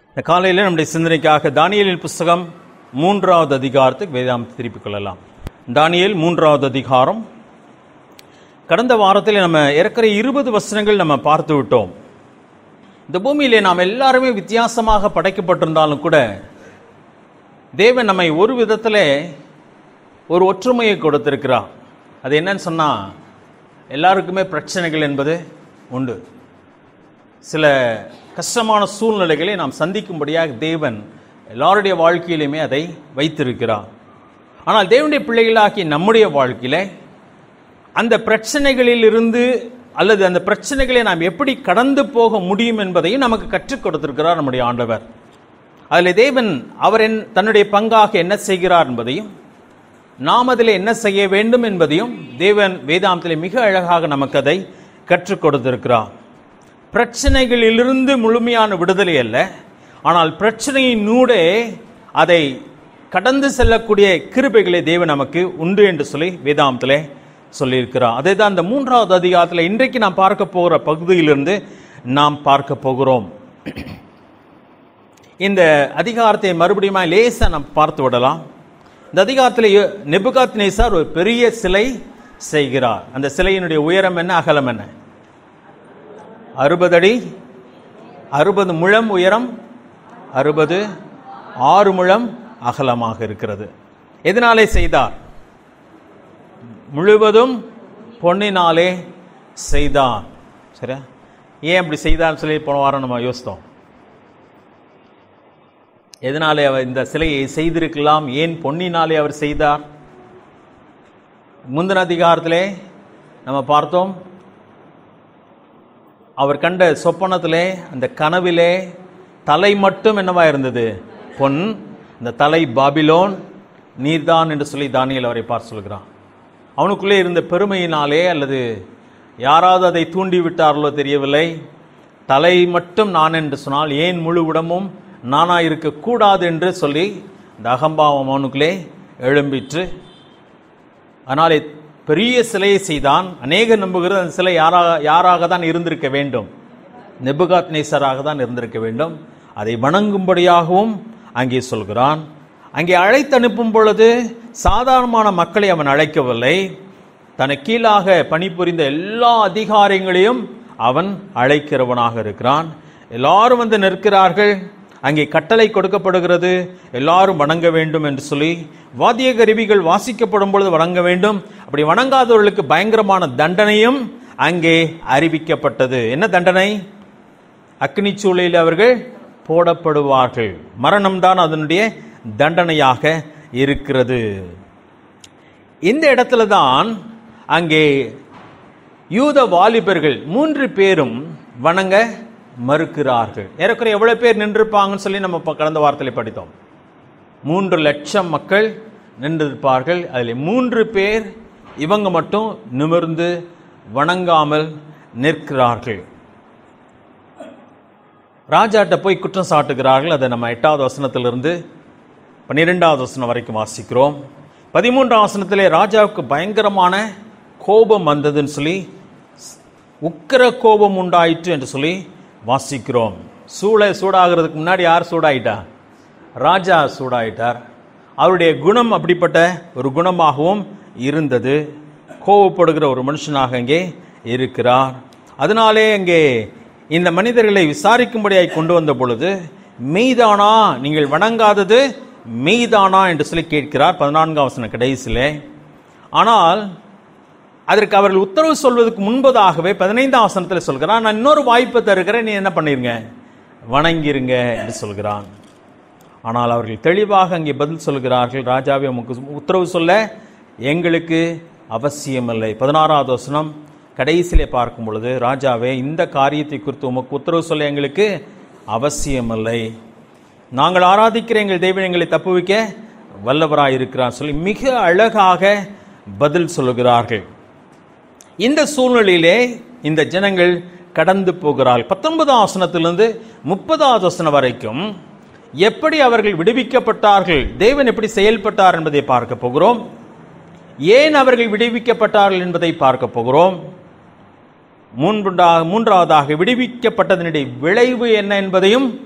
இந்த காலையில் நம்முடைய சிந்தனைக்காக தானியலின் புஸ்தகம் மூன்றாவது அதிகாரத்துக்கு வேதாந்தத்தை திருப்பிக் கொள்ளலாம் தானியேல் மூன்றாவது அதிகாரம் கடந்த வாரத்தில் நம்ம ஏறக்குறைய இருபது வசனங்கள் நம்ம பார்த்து விட்டோம் இந்த பூமியிலே நாம் எல்லாருமே வித்தியாசமாக படைக்கப்பட்டிருந்தாலும் கூட தேவன் நம்மை ஒரு விதத்தில் ஒரு ஒற்றுமையை கொடுத்திருக்கிறார் அது என்னன்னு சொன்னால் எல்லாருக்குமே பிரச்சனைகள் என்பது உண்டு சில கஷ்டமான சூழ்நிலைகளை நாம் சந்திக்கும்படியாக தேவன் எல்லாருடைய வாழ்க்கையிலுமே அதை வைத்திருக்கிறார் ஆனால் தேவனுடைய பிள்ளைகளாகிய நம்முடைய வாழ்க்கையில் அந்த பிரச்சனைகளில் இருந்து அல்லது அந்த பிரச்சனைகளை நாம் எப்படி கடந்து போக முடியும் என்பதையும் நமக்கு கற்றுக் கொடுத்திருக்கிறார் நம்முடைய ஆண்டவர் அதில் தேவன் அவர் என் தன்னுடைய பங்காக என்ன செய்கிறார் என்பதையும் நாம் அதில் என்ன செய்ய வேண்டும் என்பதையும் தேவன் வேதாந்தத்திலே மிக அழகாக நமக்கு அதை கற்றுக் கொடுத்திருக்கிறார் பிரச்சனைகளிலிருந்து முழுமையான விடுதலை அல்ல ஆனால் பிரச்சனையினூடே அதை கடந்து செல்லக்கூடிய கிருபைகளை தேவன் நமக்கு உண்டு என்று சொல்லி வேதாந்தத்திலே சொல்லியிருக்கிறார் அதை தான் அந்த மூன்றாவது அதிகாரத்தில் இன்றைக்கு நாம் பார்க்க போகிற பகுதியிலிருந்து நாம் பார்க்க போகிறோம் இந்த அதிகாரத்தை மறுபடியும் லேசாக நாம் பார்த்து விடலாம் இந்த அதிகாரத்தில் நெபுகாத் நேசார் ஒரு பெரிய சிலை செய்கிறார் அந்த சிலையினுடைய உயரம் என்ன அகலம் என்ன அறுபது அடி அறுபது முழம் உயரம் அறுபது ஆறு முழம் அகலமாக இருக்கிறது எதனாலே செய்தார் முழுவதும் பொன்னினாலே செய்தார் சரியா ஏன் அப்படி செய்தார்னு சொல்லி போன வாரம் நம்ம யோசித்தோம் எதனாலே அவர் இந்த சிலையை செய்திருக்கலாம் ஏன் பொன்னினாலே அவர் செய்தார் முந்தின அதிகாரத்திலே நம்ம பார்த்தோம் அவர் கண்ட சொப்பனத்திலே அந்த கனவிலே தலை மட்டும் என்னவா இருந்தது பொன் இந்த தலை பாபிலோன் நீர்தான் என்று சொல்லி தானியல் அவரை பார்த்து சொல்கிறான் அவனுக்குள்ளே இருந்த பெருமையினாலே அல்லது யாராவது அதை தூண்டி விட்டார்களோ தெரியவில்லை தலை மட்டும் நான் என்று சொன்னால் ஏன் முழு உடம்பும் நானா இருக்கக்கூடாது என்று சொல்லி இந்த அகம்பாவம் அவனுக்குள்ளே எழும்பிற்று அதனாலே பெரிய சிலையை செய்தான் அநேக நம்புகிறது அந்த சிலை யாராக யாராக தான் இருந்திருக்க வேண்டும் நெபுகாத் நேசராக தான் இருந்திருக்க வேண்டும் அதை வணங்கும்படியாகவும் அங்கே சொல்கிறான் அங்கே அழைத்து அனுப்பும் பொழுது சாதாரணமான மக்களை அவன் அழைக்கவில்லை தனக்கு கீழாக பணிபுரிந்த எல்லா அதிகாரங்களையும் அவன் அழைக்கிறவனாக இருக்கிறான் எல்லாரும் வந்து நிற்கிறார்கள் அங்கே கட்டளை கொடுக்கப்படுகிறது எல்லாரும் வணங்க வேண்டும் என்று சொல்லி வாத்திய கருவிகள் வாசிக்கப்படும் பொழுது வணங்க வேண்டும் அப்படி வணங்காதவர்களுக்கு பயங்கரமான தண்டனையும் அங்கே அறிவிக்கப்பட்டது என்ன தண்டனை அக்னி சூளையில் அவர்கள் போடப்படுவார்கள் மரணம்தான் அதனுடைய தண்டனையாக இருக்கிறது இந்த இடத்துல தான் அங்கே யூத வாலிபர்கள் மூன்று பேரும் வணங்க மறுக்கிறார்கள் ஏறக்குறைய எவ்வளவு பேர் நின்றிருப்பாங்கன்னு சொல்லி நம்ம இப்ப கடந்த வாரத்தில் படித்தோம் மூன்று லட்சம் மக்கள் நின்றிருப்பார்கள் அதில் மூன்று பேர் இவங்க மட்டும் நிமிர்ந்து வணங்காமல் நிற்கிறார்கள் ராஜாட்ட போய் குற்றம் சாட்டுகிறார்கள் அதை நம்ம எட்டாவது வசனத்திலிருந்து பன்னிரெண்டாவது வசனம் வரைக்கும் வாசிக்கிறோம் பதிமூன்றாம் வசனத்திலே ராஜாவுக்கு பயங்கரமான கோபம் வந்ததுன்னு சொல்லி உக்கிர கோபம் உண்டாயிற்று என்று சொல்லி வாசிக்கிறோம் சூளை சூடாகிறதுக்கு முன்னாடி யார் சூடாயிட்டா ராஜா சூடாயிட்டார் அவருடைய குணம் அப்படிப்பட்ட ஒரு குணமாகவும் இருந்தது கோவப்படுகிற ஒரு மனுஷனாக இங்கே இருக்கிறார் அதனாலே அங்கே இந்த மனிதர்களை விசாரிக்கும்படியாய் கொண்டு வந்த பொழுது மெய்தானா நீங்கள் வணங்காதது மெய்தானா என்று சொல்லி கேட்கிறார் பதினான்காம் வசன கடைசியிலே ஆனால் அதற்கு அவர்கள் உத்தரவு சொல்வதற்கு முன்பதாகவே பதினைந்தாம் வசனத்தில் சொல்கிறான் நான் இன்னொரு வாய்ப்பை தருகிறேன் நீ என்ன பண்ணிருங்க வணங்கிருங்க என்று சொல்கிறான் ஆனால் அவர்கள் தெளிவாக அங்கே பதில் சொல்கிறார்கள் ராஜாவே உமக்கு உத்தரவு சொல்ல எங்களுக்கு அவசியமில்லை பதினாறாவது வசனம் கடைசியிலே பார்க்கும் பொழுது ராஜாவே இந்த காரியத்தை குறித்து உமக்கு உத்தரவு சொல்ல எங்களுக்கு அவசியமில்லை நாங்கள் ஆராதிக்கிற எங்கள் தெய்வம் எங்களை தப்புவிக்க வல்லவராய் இருக்கிறார் சொல்லி மிக அழகாக பதில் சொல்லுகிறார்கள் இந்த சூழ்நிலையிலே இந்த ஜனங்கள் கடந்து போகிறார்கள் பத்தொன்பதாம் வசனத்திலிருந்து முப்பதாவது வசனம் வரைக்கும் எப்படி அவர்கள் விடுவிக்கப்பட்டார்கள் தேவன் எப்படி செயல்பட்டார் என்பதை பார்க்க போகிறோம் ஏன் அவர்கள் விடுவிக்கப்பட்டார்கள் என்பதை பார்க்க போகிறோம் மூன்றாக மூன்றாவதாக விடுவிக்கப்பட்டதனுடைய விளைவு என்ன என்பதையும்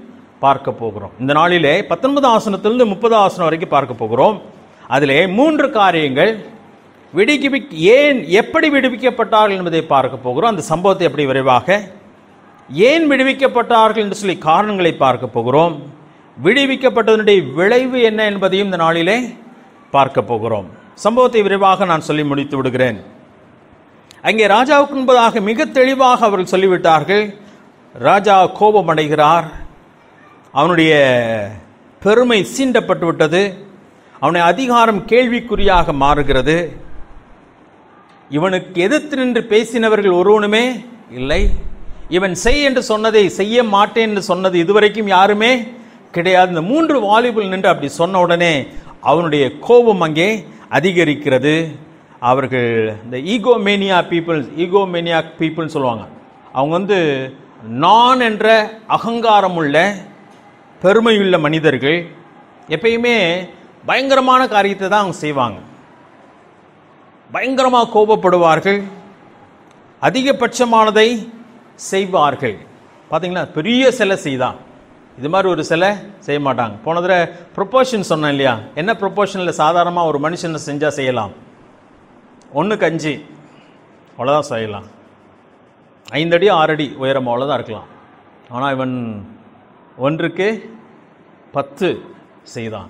பார்க்க போகிறோம் இந்த நாளிலே பத்தொன்பதாம் ஆசனத்திலிருந்து முப்பதாம் ஆசனம் வரைக்கும் பார்க்க போகிறோம் அதிலே மூன்று காரியங்கள் விடுவி ஏன் எப்படி விடுவிக்கப்பட்டார்கள் என்பதை பார்க்க போகிறோம் அந்த சம்பவத்தை எப்படி விரைவாக ஏன் விடுவிக்கப்பட்டார்கள் என்று சொல்லி காரணங்களை பார்க்க போகிறோம் விடுவிக்கப்பட்டதனுடைய விளைவு என்ன என்பதையும் இந்த நாளிலே பார்க்க போகிறோம் சம்பவத்தை விரைவாக நான் சொல்லி முடித்து விடுகிறேன் அங்கே ராஜாவுக்கு முன்பதாக மிக தெளிவாக அவர்கள் சொல்லிவிட்டார்கள் ராஜா கோபம் அடைகிறார் அவனுடைய பெருமை சீண்டப்பட்டு விட்டது அவனுடைய அதிகாரம் கேள்விக்குறியாக மாறுகிறது இவனுக்கு எதிர்த்து நின்று பேசினவர்கள் ஒருவனுமே இல்லை இவன் செய் என்று சொன்னதை செய்ய மாட்டேன் என்று சொன்னது இதுவரைக்கும் யாருமே கிடையாது இந்த மூன்று வாலிபுல் நின்று அப்படி சொன்ன உடனே அவனுடைய கோபம் அங்கே அதிகரிக்கிறது அவர்கள் இந்த ஈகோமேனியா பீப்புள் ஈகோமேனியா பீப்புள்னு சொல்லுவாங்க அவங்க வந்து நான் என்ற அகங்காரம் உள்ள பெருமையுள்ள மனிதர்கள் எப்பயுமே பயங்கரமான காரியத்தை தான் அவங்க செய்வாங்க பயங்கரமாக கோபப்படுவார்கள் அதிகபட்சமானதை செய்வார்கள் பார்த்தீங்களா பெரிய சிலை செய்தான் இது மாதிரி ஒரு சிலை செய்ய மாட்டாங்க போன தடவை ப்ரொப்போஷன் சொன்னேன் இல்லையா என்ன ப்ரொப்போஷனில் சாதாரணமாக ஒரு மனுஷனை செஞ்சால் செய்யலாம் ஒன்றுக்கு அஞ்சு அவ்வளோதான் செய்யலாம் ஐந்தடி ஆறடி உயரம் அவ்வளோதான் இருக்கலாம் ஆனால் இவன் ஒன்றுக்கு பத்து செய்தான்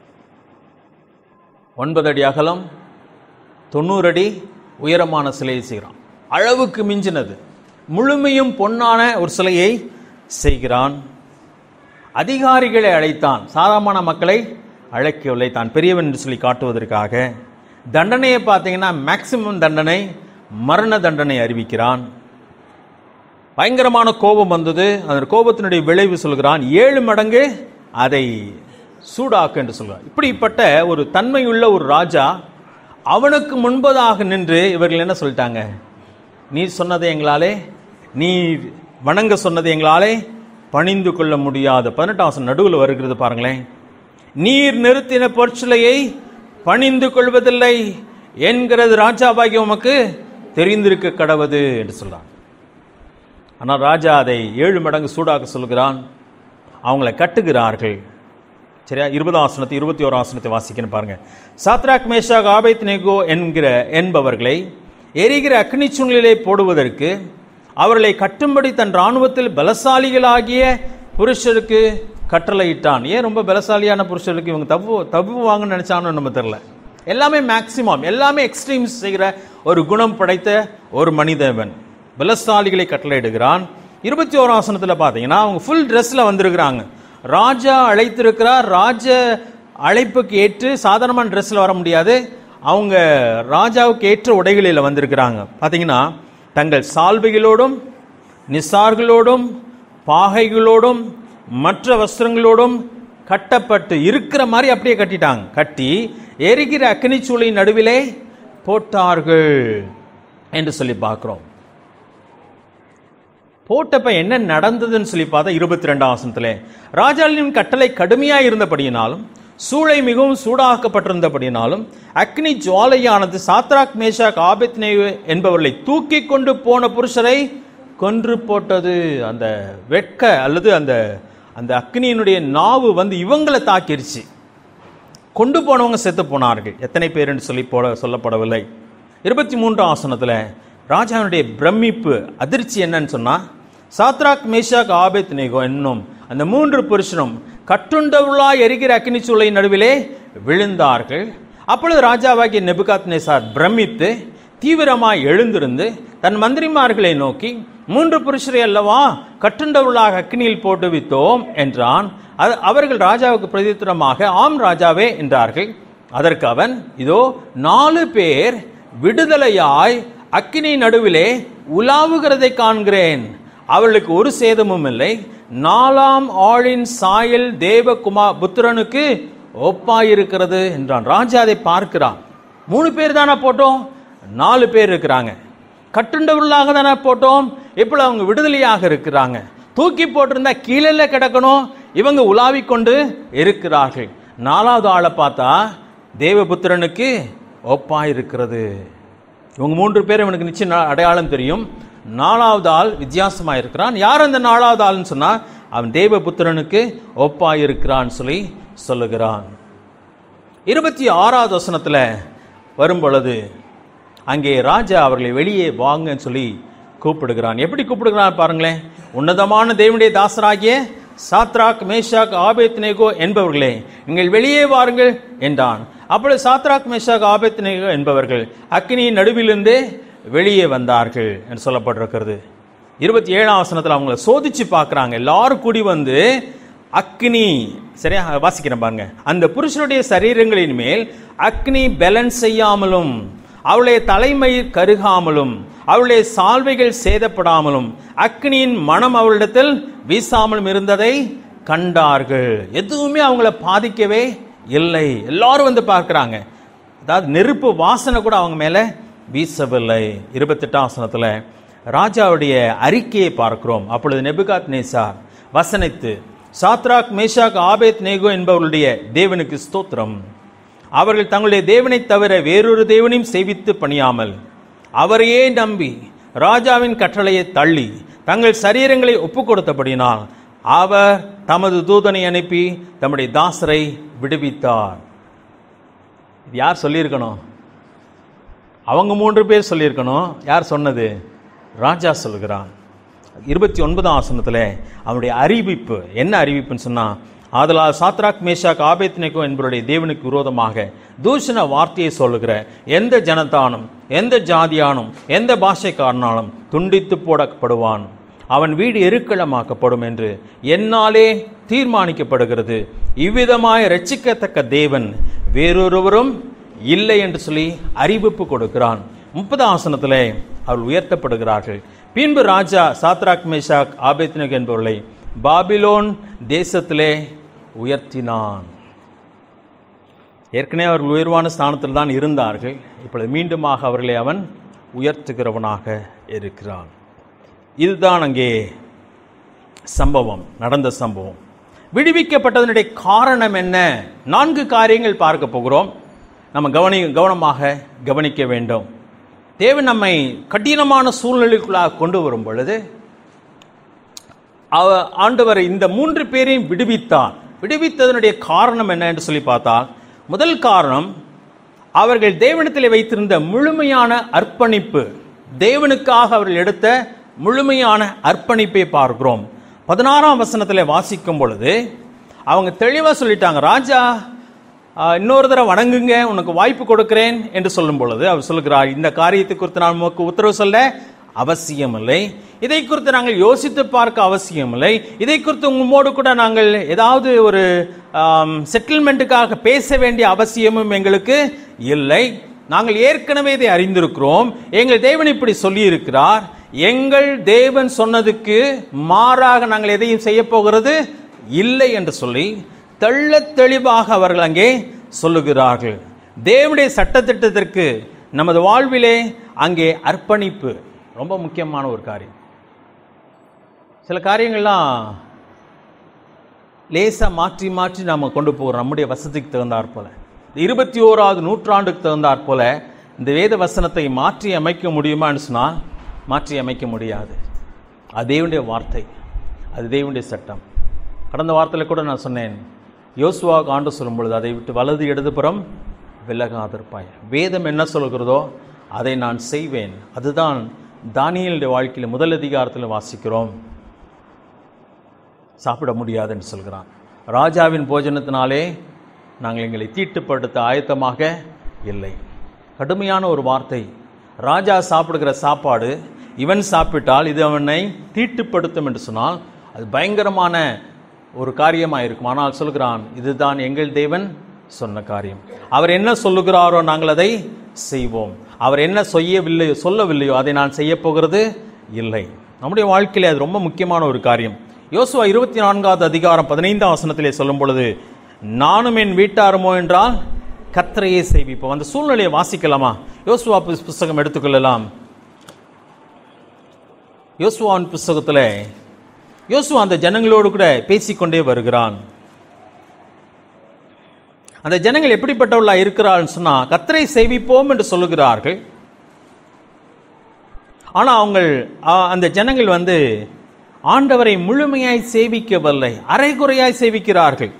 ஒன்பது அடி அகலம் தொண்ணூறு அடி உயரமான சிலையை செய்கிறான் அளவுக்கு மிஞ்சினது முழுமையும் பொன்னான ஒரு சிலையை செய்கிறான் அதிகாரிகளை அழைத்தான் சாதாரண மக்களை அழைக்கவில்லை தான் பெரியவன் என்று சொல்லி காட்டுவதற்காக தண்டனையை பார்த்தீங்கன்னா மேக்சிமம் தண்டனை மரண தண்டனை அறிவிக்கிறான் பயங்கரமான கோபம் வந்தது அந்த கோபத்தினுடைய விளைவு சொல்கிறான் ஏழு மடங்கு அதை சூடாக்கு என்று சொல்கிறான் இப்படிப்பட்ட ஒரு தன்மையுள்ள ஒரு ராஜா அவனுக்கு முன்பதாக நின்று இவர்கள் என்ன சொல்லிட்டாங்க நீ சொன்னதை எங்களாலே நீ வணங்க சொன்னதை எங்களாலே பணிந்து கொள்ள முடியாது பதினெட்டாம் வசனம் நடுவில் வருகிறது பாருங்களேன் நீர் நிறுத்தின பொற்சிலையை பணிந்து கொள்வதில்லை என்கிறது ராஜாவாகிய உமக்கு தெரிந்திருக்க கடவுது என்று சொல்றான் ஆனால் ராஜா அதை ஏழு மடங்கு சூடாக்க சொல்கிறான் அவங்கள கட்டுகிறார்கள் சரியா இருபதாம் ஆசனத்தை இருபத்தி ஓராம் ஆசனத்தை வாசிக்கணும் பாருங்க சாத்ராக் மேஷாக் ஆபேத் நேகோ என்கிற என்பவர்களை எரிகிற அக்னி சூழ்நிலை போடுவதற்கு அவர்களை கட்டும்படி தன் இராணுவத்தில் பலசாலிகளாகிய புருஷருக்கு கட்டளையிட்டான் ஏன் ரொம்ப பலசாலியான புருஷருக்கு இவங்க தப்பு தப்புவாங்கன்னு நினைச்சானோ நம்ம தெரில எல்லாமே மேக்சிமம் எல்லாமே எக்ஸ்ட்ரீம்ஸ் செய்கிற ஒரு குணம் படைத்த ஒரு மனிதவன் பலசாலிகளை கட்டளையிடுகிறான் இருபத்தி ஓராம் ஆசனத்தில் பார்த்தீங்கன்னா அவங்க ஃபுல் ட்ரெஸ்ஸில் வந்திருக்கிறாங்க ராஜா அழைத்திருக்கிறார் ராஜ அழைப்புக்கு ஏற்று சாதாரணமான ட்ரெஸ்ஸில் வர முடியாது அவங்க ராஜாவுக்கு ஏற்ற உடைகளில் வந்திருக்கிறாங்க பார்த்தீங்கன்னா தங்கள் சால்வைகளோடும் நிசார்களோடும் பாகைகளோடும் மற்ற வஸ்திரங்களோடும் கட்டப்பட்டு இருக்கிற மாதிரி அப்படியே கட்டிட்டாங்க கட்டி எரிகிற அக்னிச்சூளை நடுவிலே போட்டார்கள் என்று சொல்லி பார்க்கிறோம் போட்டப்ப என்ன நடந்ததுன்னு சொல்லி பார்த்தா இருபத்தி ரெண்டாம் வசனத்திலே ராஜாவின் கட்டளை கடுமையாக இருந்தபடியினாலும் சூளை மிகவும் சூடாக்கப்பட்டிருந்தபடியினாலும் அக்னி ஜுவாலையானது சாத்ராக் மேஷாக் ஆபெத் என்பவர்களை தூக்கி கொண்டு போன புருஷரை கொன்று போட்டது அந்த வெட்க அல்லது அந்த அந்த அக்னியினுடைய நாவு வந்து இவங்களை தாக்கிருச்சு கொண்டு போனவங்க செத்து போனார்கள் எத்தனை பேருன்னு சொல்லி போட சொல்லப்படவில்லை இருபத்தி மூன்றாம் ஆசனத்தில் ராஜாவினுடைய பிரமிப்பு அதிர்ச்சி என்னன்னு சொன்னால் சாத்ராக் மேஷாக் ஆபேத் நேகோ என்னும் அந்த மூன்று புருஷனும் கட்டுண்டவுளா எரிகிற அக்னி சூளை நடுவிலே விழுந்தார்கள் அப்பொழுது ராஜாவாகிய நெபுகாத் நேசார் பிரமித்து தீவிரமாய் எழுந்திருந்து தன் மந்திரிமார்களை நோக்கி மூன்று புருஷரை அல்லவா கட்டுண்டவுளாக அக்னியில் போட்டு வித்தோம் என்றான் அது அவர்கள் ராஜாவுக்கு பிரதித்திரமாக ஆம் ராஜாவே என்றார்கள் அதற்கு அவன் இதோ நாலு பேர் விடுதலையாய் அக்கினி நடுவிலே உலாவுகிறதை காண்கிறேன் அவர்களுக்கு ஒரு சேதமும் இல்லை நாலாம் ஆளின் சாயல் தேவகுமா புத்திரனுக்கு ஒப்பாயிருக்கிறது என்றான் ராஜா அதை பார்க்கிறான் மூணு பேர் தானே போட்டோம் நாலு பேர் இருக்கிறாங்க கட்டுண்டவர்களாக தானே போட்டோம் இப்போ அவங்க விடுதலையாக இருக்கிறாங்க தூக்கி போட்டிருந்தா கீழே கிடக்கணும் இவங்க உலாவிக் கொண்டு இருக்கிறார்கள் நாலாவது ஆளை பார்த்தா தேவபுத்திரனுக்கு ஒப்பா இருக்கிறது இவங்க மூன்று பேர் இவனுக்கு நிச்சயம் நா- அடையாளம் தெரியும் நாலாவது ஆள் வித்தியாசமாக இருக்கிறான் யார் அந்த நாலாவது ஆள்னு சொன்னா அவன் தேவபுத்திரனுக்கு ஒப்பாயிருக்கிறான் சொல்லி சொல்லுகிறான் இருபத்தி ஆறாவது வசனத்தில் வரும் பொழுது அங்கே ராஜா அவர்களை வெளியே வாங்கன்னு சொல்லி கூப்பிடுகிறான் எப்படி கூப்பிடுகிறான் பாருங்களேன் உன்னதமான தேவனுடைய தாசராகிய சாத்ராக் மேஷாக் ஆபேத் நேகோ என்பவர்களே நீங்கள் வெளியே வாருங்கள் என்றான் அப்பொழுது சாத்ராக் மேஷாக் ஆபேத் நேகோ என்பவர்கள் அக்னியின் நடுவிலிருந்து வெளியே வந்தார்கள் என்று சொல்லப்பட்டிருக்கிறது இருபத்தி ஏழாம் வசனத்தில் அவங்கள சோதிச்சு பார்க்குறாங்க எல்லாரும் கூடி வந்து அக்னி சரியா வாசிக்கிறேன் பாருங்க அந்த புருஷனுடைய சரீரங்களின் மேல் அக்னி பேலன்ஸ் செய்யாமலும் அவளுடைய தலைமை கருகாமலும் அவளுடைய சால்வைகள் சேதப்படாமலும் அக்னியின் மனம் அவளிடத்தில் வீசாமலும் இருந்ததை கண்டார்கள் எதுவுமே அவங்கள பாதிக்கவே இல்லை எல்லாரும் வந்து பார்க்குறாங்க அதாவது நெருப்பு வாசனை கூட அவங்க மேலே வீசவில்லை இருபத்தெட்டாம் வசனத்தில் ராஜாவுடைய அறிக்கையை பார்க்கிறோம் அப்பொழுது நெபுகாத் நேசார் வசனித்து சாத்ராக் மேஷாக் ஆபேத் நேகோ என்பவர்களுடைய தேவனுக்கு ஸ்தோத்திரம் அவர்கள் தங்களுடைய தேவனைத் தவிர வேறொரு தேவனையும் சேவித்து பணியாமல் அவரையே நம்பி ராஜாவின் கட்டளையை தள்ளி தங்கள் சரீரங்களை ஒப்புக் கொடுத்தபடினால் அவர் தமது தூதனை அனுப்பி தம்முடைய தாசரை விடுவித்தார் இது யார் சொல்லியிருக்கணும் அவங்க மூன்று பேர் சொல்லியிருக்கணும் யார் சொன்னது ராஜா சொல்கிறான் இருபத்தி ஒன்பதாம் ஆசனத்தில் அவனுடைய அறிவிப்பு என்ன அறிவிப்புன்னு சொன்னால் ஆதலால் சாத்ராக் மேஷாக் ஆபேத்னேகோ என்பவருடைய தேவனுக்கு விரோதமாக தூஷண வார்த்தையை சொல்லுகிற எந்த ஜனத்தானும் எந்த ஜாதியானும் எந்த பாஷைக்காரனாலும் துண்டித்து போடப்படுவான் அவன் வீடு எருக்களமாக்கப்படும் என்று என்னாலே தீர்மானிக்கப்படுகிறது இவ்விதமாய் ரட்சிக்கத்தக்க தேவன் வேறொருவரும் இல்லை என்று சொல்லி அறிவிப்பு கொடுக்கிறான் முப்பது ஆசனத்திலே அவர்கள் உயர்த்தப்படுகிறார்கள் பின்பு ராஜா சாத்ராக் மேஷாக் ஆபேத்னக் என்பவர்களை பாபிலோன் தேசத்திலே உயர்த்தினான் ஏற்கனவே அவர்கள் உயர்வான ஸ்தானத்தில் தான் இருந்தார்கள் இப்பொழுது மீண்டுமாக அவர்களை அவன் உயர்த்துகிறவனாக இருக்கிறான் இதுதான் அங்கே சம்பவம் நடந்த சம்பவம் விடுவிக்கப்பட்டதனுடைய காரணம் என்ன நான்கு காரியங்கள் பார்க்க போகிறோம் நம்ம கவனி கவனமாக கவனிக்க வேண்டும் தேவன் நம்மை கடினமான சூழ்நிலைக்குள்ளாக கொண்டு வரும் பொழுது அவ ஆண்டவர் இந்த மூன்று பேரையும் விடுவித்தார் விடுவித்ததனுடைய காரணம் என்ன என்று சொல்லி பார்த்தால் முதல் காரணம் அவர்கள் தேவனிடத்தில் வைத்திருந்த முழுமையான அர்ப்பணிப்பு தேவனுக்காக அவர்கள் எடுத்த முழுமையான அர்ப்பணிப்பை பார்க்கிறோம் பதினாறாம் வசனத்தில் வாசிக்கும் பொழுது அவங்க தெளிவாக சொல்லிட்டாங்க ராஜா ஆஹ், இன்னொரு தடவை வணங்குங்க உனக்கு வாய்ப்பு கொடுக்கிறேன் என்று சொல்லும் பொழுது அவர் சொல்லுகிறார் இந்த காரியத்தை குறித்து நான் உமக்கு உத்தரவு சொல்ல அவசியமில்லை இதை குறித்து நாங்கள் யோசித்து பார்க்க அவசியமில்லை இதை குறித்து உங்களோடு கூட நாங்கள் ஏதாவது ஒரு செட்டில்மெண்ட்டுக்காக பேச வேண்டிய அவசியமும் எங்களுக்கு இல்லை நாங்கள் ஏற்கனவே இதை அறிந்திருக்கிறோம் எங்கள் தேவன் இப்படி சொல்லி இருக்கிறார் எங்கள் தேவன் சொன்னதுக்கு மாறாக நாங்கள் எதையும் செய்ய போகிறது இல்லை என்று சொல்லி தெள்ளத் தெளிவாக அவர்கள் அங்கே சொல்லுகிறார்கள் தேவனுடைய சட்டத்திட்டத்திற்கு நமது வாழ்விலே அங்கே அர்ப்பணிப்பு ரொம்ப முக்கியமான ஒரு காரியம் சில காரியங்கள்லாம் லேசாக மாற்றி மாற்றி நாம் கொண்டு போகிறோம் நம்முடைய வசதிக்கு தகுந்தாற் போல இருபத்தி ஓராவது நூற்றாண்டுக்கு தகுந்தாற் போல இந்த வேத வசனத்தை மாற்றி அமைக்க முடியுமான்னு சொன்னால் மாற்றி அமைக்க முடியாது அது தேவனுடைய வார்த்தை அது தேவனுடைய சட்டம் கடந்த வார்த்தையில் கூட நான் சொன்னேன் யோசுவா ஆண்டு சொல்லும் பொழுது அதை விட்டு வலது இடதுபுறம் விலகாதிருப்பாய் வேதம் என்ன சொல்கிறதோ அதை நான் செய்வேன் அதுதான் தானியலுடைய வாழ்க்கையில் முதல் அதிகாரத்தில் வாசிக்கிறோம் சாப்பிட முடியாதுன்னு சொல்கிறான் ராஜாவின் போஜனத்தினாலே நாங்கள் எங்களை தீட்டுப்படுத்த ஆயத்தமாக இல்லை கடுமையான ஒரு வார்த்தை ராஜா சாப்பிடுகிற சாப்பாடு இவன் சாப்பிட்டால் இது அவனை தீட்டுப்படுத்தும் என்று சொன்னால் அது பயங்கரமான ஒரு காரியமாக இருக்கும் ஆனால் சொல்கிறான் இதுதான் எங்கள் தேவன் சொன்ன காரியம் அவர் என்ன சொல்லுகிறாரோ நாங்கள் அதை செய்வோம் அவர் என்ன செய்யவில்லையோ சொல்லவில்லையோ அதை நான் செய்ய போகிறது இல்லை நம்முடைய வாழ்க்கையில் அது ரொம்ப முக்கியமான ஒரு காரியம் யோசுவா இருபத்தி நான்காவது அதிகாரம் பதினைந்தாம் வசனத்திலே சொல்லும் பொழுது நானும் என் வீட்டாருமோ என்றால் கத்தரையே செய்விப்போம் அந்த சூழ்நிலையை வாசிக்கலாமா யோசுவா புஸ்- புஸ்தகம் எடுத்துக்கொள்ளலாம் யோசுவாவின் புஸ்தகத்தில் யோசுவா அந்த ஜனங்களோடு கூட பேசிக்கொண்டே வருகிறான் அந்த ஜனங்கள் எப்படிப்பட்டவர்களா இருக்கிறார்கள் சொன்னா கத்தரை சேவிப்போம் என்று சொல்லுகிறார்கள் ஆனா அவங்க ஆ, அந்த ஜனங்கள் வந்து ஆண்டவரை முழுமையாய் சேவிக்கவில்லை அரைகுறையாய் சேவிக்கிறார்கள்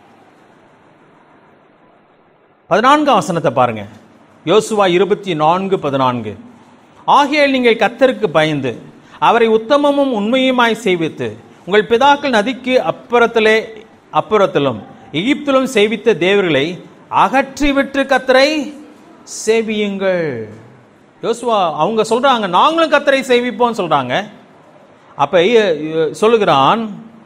பதினான்காம் வசனத்தை பாருங்க யோசுவா இருபத்தி நான்கு பதினான்கு ஆகையால் நீங்கள் கத்தருக்கு பயந்து அவரை உத்தமமும் உண்மையுமாய் சேவித்து உங்கள் பிதாக்கள் நதிக்கு அப்புறத்திலே அப்புறத்திலும் எகிப்திலும் சேவித்த தேவர்களை அகற்றிவிட்டு கத்தரை சேவியுங்கள் யோசுவா அவங்க சொல்றாங்க நாங்களும் கத்தரை சேவிப்போம் சொல்றாங்க அப்ப இ- இ- சொல்லுகிறான்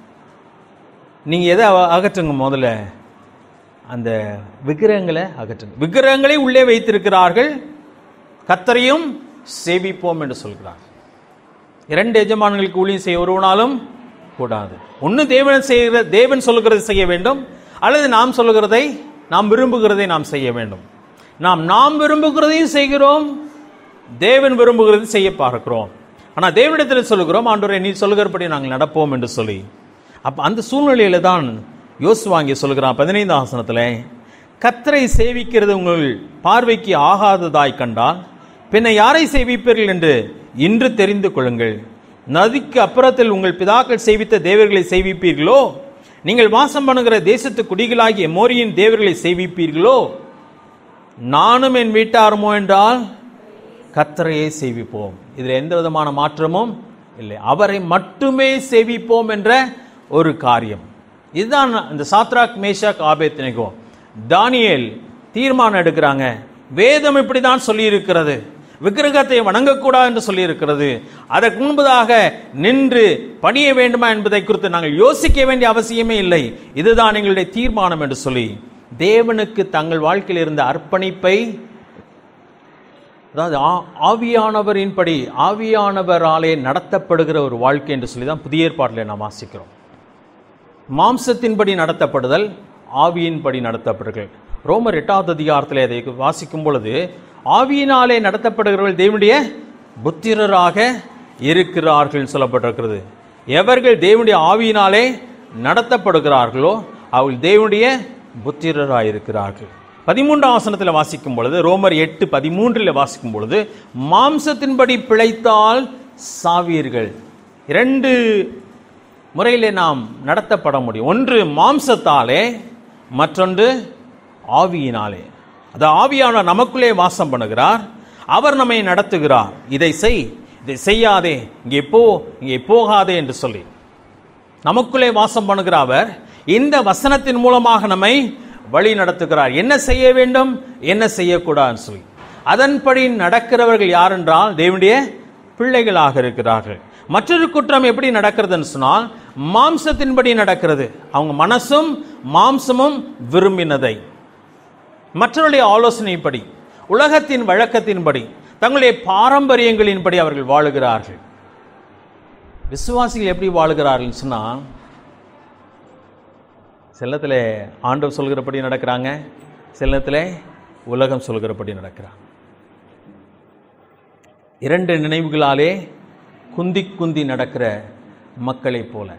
நீங்க எதை அ- அகற்றுங்க முதல்ல அந்த விக்கிரகங்களை அகற்றுங்க விக்கிரகங்களை உள்ளே வைத்திருக்கிறார்கள் கத்தரையும் சேவிப்போம் என்று சொல்கிறார் இரண்டு எஜமான்களுக்கு ஊழியம் செய்ய ஒருவனாலும் கூடாது ஒன்று தேவன் செய்கிற தேவன் சொல்லுகிறதை செய்ய வேண்டும் அல்லது நாம் சொல்லுகிறதை நாம் விரும்புகிறதை நாம் செய்ய வேண்டும் நாம் நாம் விரும்புகிறதையும் செய்கிறோம் தேவன் விரும்புகிறது செய்ய பார்க்கிறோம் ஆனால் தேவனிடத்தில் சொல்லுகிறோம் ஆண்டவரை நீ சொல்லுகிறபடி நாங்கள் நடப்போம் என்று சொல்லி அப்போ அந்த சூழ்நிலையில தான் யோசுவா இங்கே சொல்லுகிறான் பதினைந்தாம் ஆசனத்தில் கத்தரை சேவிக்கிறது உங்கள் பார்வைக்கு ஆகாததாய் கண்டால் பின்ன யாரை சேவிப்பீர்கள் என்று இன்று தெரிந்து கொள்ளுங்கள் நதிக்கு அப்புறத்தில் உங்கள் பிதாக்கள் சேவித்த தேவர்களை சேவிப்பீர்களோ நீங்கள் வாசம் பண்ணுகிற தேசத்து குடிகளாகிய மோரியின் தேவர்களை சேவிப்பீர்களோ நானும் என் வீட்டாருமோ என்றால் கத்தரையே சேவிப்போம் இதில் எந்த விதமான மாற்றமும் இல்லை அவரை மட்டுமே சேவிப்போம் என்ற ஒரு காரியம் இதுதான் இந்த சாத்ராக் மேஷாக் ஆபேத்னேகோ தானியேல் தீர்மானம் எடுக்கிறாங்க வேதம் இப்படி தான் சொல்லியிருக்கிறது விக்கிரகத்தை வணங்கக்கூடாது என்று சொல்லியிருக்கிறது அதற்கு முன்பதாக நின்று பணிய வேண்டுமா என்பதை குறித்து நாங்கள் யோசிக்க வேண்டிய அவசியமே இல்லை இதுதான் எங்களுடைய தீர்மானம் என்று சொல்லி தேவனுக்கு தங்கள் வாழ்க்கையில் இருந்த அர்ப்பணிப்பை அதாவது ஆ- ஆவியானவரின்படி ஆவியானவராலே நடத்தப்படுகிற ஒரு வாழ்க்கை என்று சொல்லி தான் புதிய ஏற்பாட்டில் நாம் வாசிக்கிறோம் மாம்சத்தின்படி நடத்தப்படுதல் ஆவியின்படி நடத்தப்படுகள் ரோமர் எட்டாவது அதிகாரத்தில் அதை வாசிக்கும் பொழுது ஆவியினாலே நடத்தப்படுகிறவர்கள் தேவனுடைய புத்திரராக இருக்கிறார்கள் சொல்லப்பட்டிருக்கிறது எவர்கள் தேவனுடைய ஆவியினாலே நடத்தப்படுகிறார்களோ அவர்கள் தேவனுடைய புத்திரராக இருக்கிறார்கள் பதிமூன்றாம் வசனத்தில் வாசிக்கும் பொழுது ரோமர் எட்டு பதிமூன்றில் வாசிக்கும் பொழுது மாம்சத்தின்படி பிழைத்தால் சாவீர்கள் இரண்டு முறையிலே நாம் நடத்தப்பட முடியும் ஒன்று மாம்சத்தாலே மற்றொன்று ஆவியினாலே அது ஆவியானவர் நமக்குள்ளே வாசம் பண்ணுகிறார் அவர் நம்மை நடத்துகிறார் இதை செய் இதை செய்யாதே இங்கே போ இங்கே போகாதே என்று சொல்லி நமக்குள்ளே வாசம் பண்ணுகிற அவர் இந்த வசனத்தின் மூலமாக நம்மை வழி நடத்துகிறார் என்ன செய்ய வேண்டும் என்ன செய்யக்கூடாதுன்னு சொல்லி அதன்படி நடக்கிறவர்கள் யார் என்றால் தேவனுடைய பிள்ளைகளாக இருக்கிறார்கள் மற்றொரு குற்றம் எப்படி நடக்கிறதுன்னு சொன்னால் மாம்சத்தின்படி நடக்கிறது அவங்க மனசும் மாம்சமும் விரும்பினதை மற்றவருடைய ஆலோசனைப்படி உலகத்தின் வழக்கத்தின்படி தங்களுடைய பாரம்பரியங்களின்படி அவர்கள் வாழுகிறார்கள் விசுவாசிகள் எப்படி வாழுகிறார்கள் சொன்னால் செல்லத்தில் ஆண்டவர் சொல்கிறபடி நடக்கிறாங்க செல்லத்தில் உலகம் சொல்கிறபடி நடக்கிறாங்க இரண்டு நினைவுகளாலே குந்தி குந்தி நடக்கிற மக்களைப் போல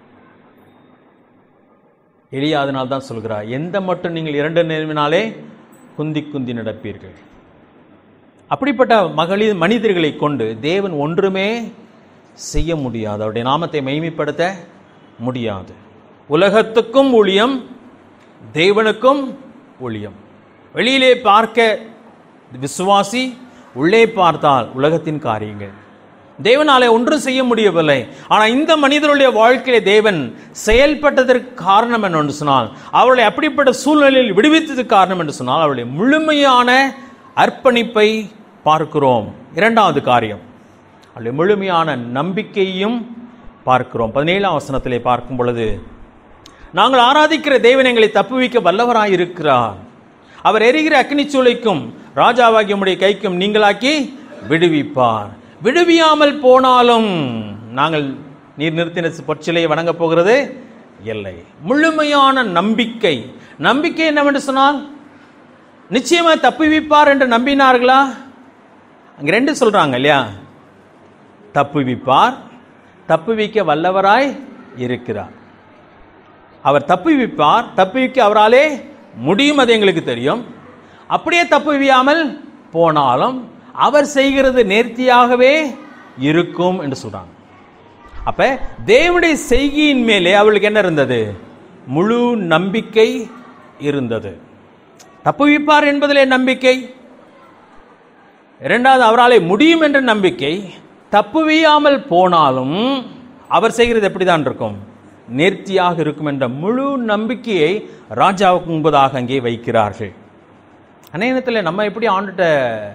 எளியா அதனால் தான் சொல்கிறார் எந்த மட்டும் நீங்கள் இரண்டு நினைவினாலே குந்தி குந்தி நடப்பீர்கள் அப்படிப்பட்ட மகளிர் மனிதர்களை கொண்டு தேவன் ஒன்றுமே செய்ய முடியாது அவருடைய நாமத்தை மைமைப்படுத்த முடியாது உலகத்துக்கும் ஊழியம் தேவனுக்கும் ஊழியம் வெளியிலே பார்க்க விசுவாசி உள்ளே பார்த்தால் உலகத்தின் காரியங்கள் தேவனாலே ஒன்றும் செய்ய முடியவில்லை ஆனால் இந்த மனிதருடைய வாழ்க்கையிலே தேவன் செயல்பட்டதற்கு காரணம் என்னன்னு சொன்னால் அவளை அப்படிப்பட்ட சூழ்நிலையில் விடுவித்ததுக்கு காரணம் என்று சொன்னால் அவளுடைய முழுமையான அர்ப்பணிப்பை பார்க்கிறோம் இரண்டாவது காரியம் அவளுடைய முழுமையான நம்பிக்கையும் பார்க்கிறோம் பதினேழாம் வசனத்திலே பார்க்கும் பொழுது நாங்கள் ஆராதிக்கிற தேவன் எங்களை தப்புவிக்க வல்லவராய் இருக்கிறார் அவர் எரிகிற அக்னிச் சூளைக்கும் ராஜாவாகிய உம்முடைய கைக்கும் நீங்களாக்கி விடுவிப்பார் விடுவியாமல் போனாலும் நாங்கள் நீர் நிறுத்தின பொற்சிலையை வணங்கப் போகிறது இல்லை முழுமையான நம்பிக்கை நம்பிக்கை என்னவென்று சொன்னால் நிச்சயமா தப்புவிப்பார் என்று நம்பினார்களா அங்க ரெண்டு சொல்றாங்க இல்லையா தப்புவிப்பார் தப்புவிக்க வல்லவராய் இருக்கிறார் அவர் தப்புவிப்பார் தப்புவிக்க அவராலே முடியும் அது எங்களுக்கு தெரியும் அப்படியே தப்புவியாமல் போனாலும் அவர் செய்கிறது நேர்த்தியாகவே இருக்கும் என்று சொல்றாங்க அப்ப தேவனுடைய செய்கையின் மேலே அவளுக்கு என்ன இருந்தது முழு நம்பிக்கை இருந்தது தப்புவிப்பார் என்பதிலே நம்பிக்கை இரண்டாவது அவராலே முடியும் என்ற நம்பிக்கை தப்புவியாமல் போனாலும் அவர் செய்கிறது எப்படிதான் இருக்கும் நேர்த்தியாக இருக்கும் என்ற முழு நம்பிக்கையை ராஜாவுக்கு முன்பதாக அங்கே வைக்கிறார்கள் அநேகத்தில் நம்ம எப்படி ஆண்டுட்ட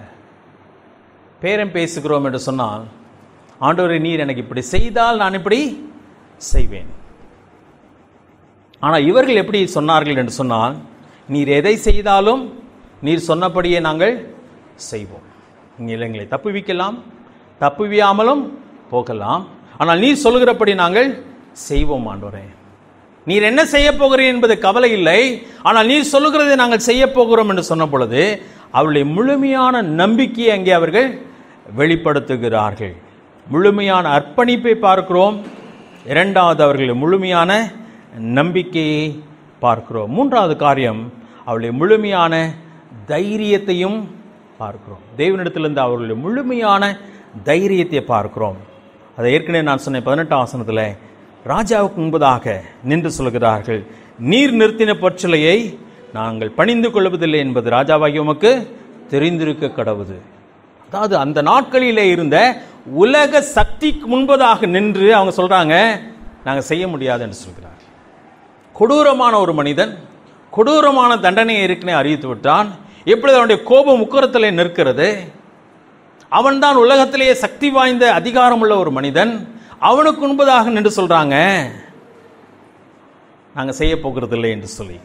பேரம் பேசுகிறோம் என்று சொன்னால் ஆண்டவரே நீர் எனக்கு இப்படி செய்தால் நான் இப்படி செய்வேன் ஆனால் இவர்கள் எப்படி சொன்னார்கள் என்று சொன்னால் நீர் எதை செய்தாலும் நீர் சொன்னபடியே நாங்கள் செய்வோம் நீங்கள் எங்களை தப்புவிக்கலாம் தப்புவியாமலும் போகலாம் ஆனால் நீர் சொல்கிறபடி நாங்கள் செய்வோம் ஆண்டவரே நீர் என்ன செய்ய போகிறீர் என்பது கவலை இல்லை ஆனால் நீர் சொல்லுகிறதை நாங்கள் செய்ய போகிறோம் என்று சொன்ன பொழுது அவருடைய முழுமையான நம்பிக்கையை அங்கே அவர்கள் வெளிப்படுத்துகிறார்கள் முழுமையான அர்ப்பணிப்பை பார்க்கிறோம் இரண்டாவது அவர்களுடைய முழுமையான நம்பிக்கையை பார்க்கிறோம் மூன்றாவது காரியம் அவருடைய முழுமையான தைரியத்தையும் பார்க்கிறோம் தேவனிடத்திலிருந்து அவர்களுடைய முழுமையான தைரியத்தை பார்க்கிறோம் அதை ஏற்கனவே நான் சொன்னேன் பதினெட்டாம் ஆசனத்தில் ராஜாவுக்கு முன்பதாக நின்று சொல்கிறார்கள் நீர் நிறுத்தின பொற்சிலையை நாங்கள் பணிந்து கொள்வதில்லை என்பது ராஜாவாகி உமக்கு தெரிந்திருக்க கடவுது அதாவது அந்த நாட்களிலே இருந்த உலக சக்திக்கு முன்பதாக நின்று அவங்க சொல்றாங்க நாங்க செய்ய முடியாது என்று சொல்கிறார் கொடூரமான ஒரு மனிதன் கொடூரமான தண்டனையை இருக்குன்னு அறிவித்து விட்டான் எப்பொழுது அவனுடைய கோபம் உக்கரத்திலே நிற்கிறது அவன்தான் உலகத்திலேயே சக்தி வாய்ந்த அதிகாரமுள்ள ஒரு மனிதன் அவனுக்கு முன்பதாக நின்று சொல்றாங்க நாங்க செய்ய போகிறதில்லை என்று சொல்லி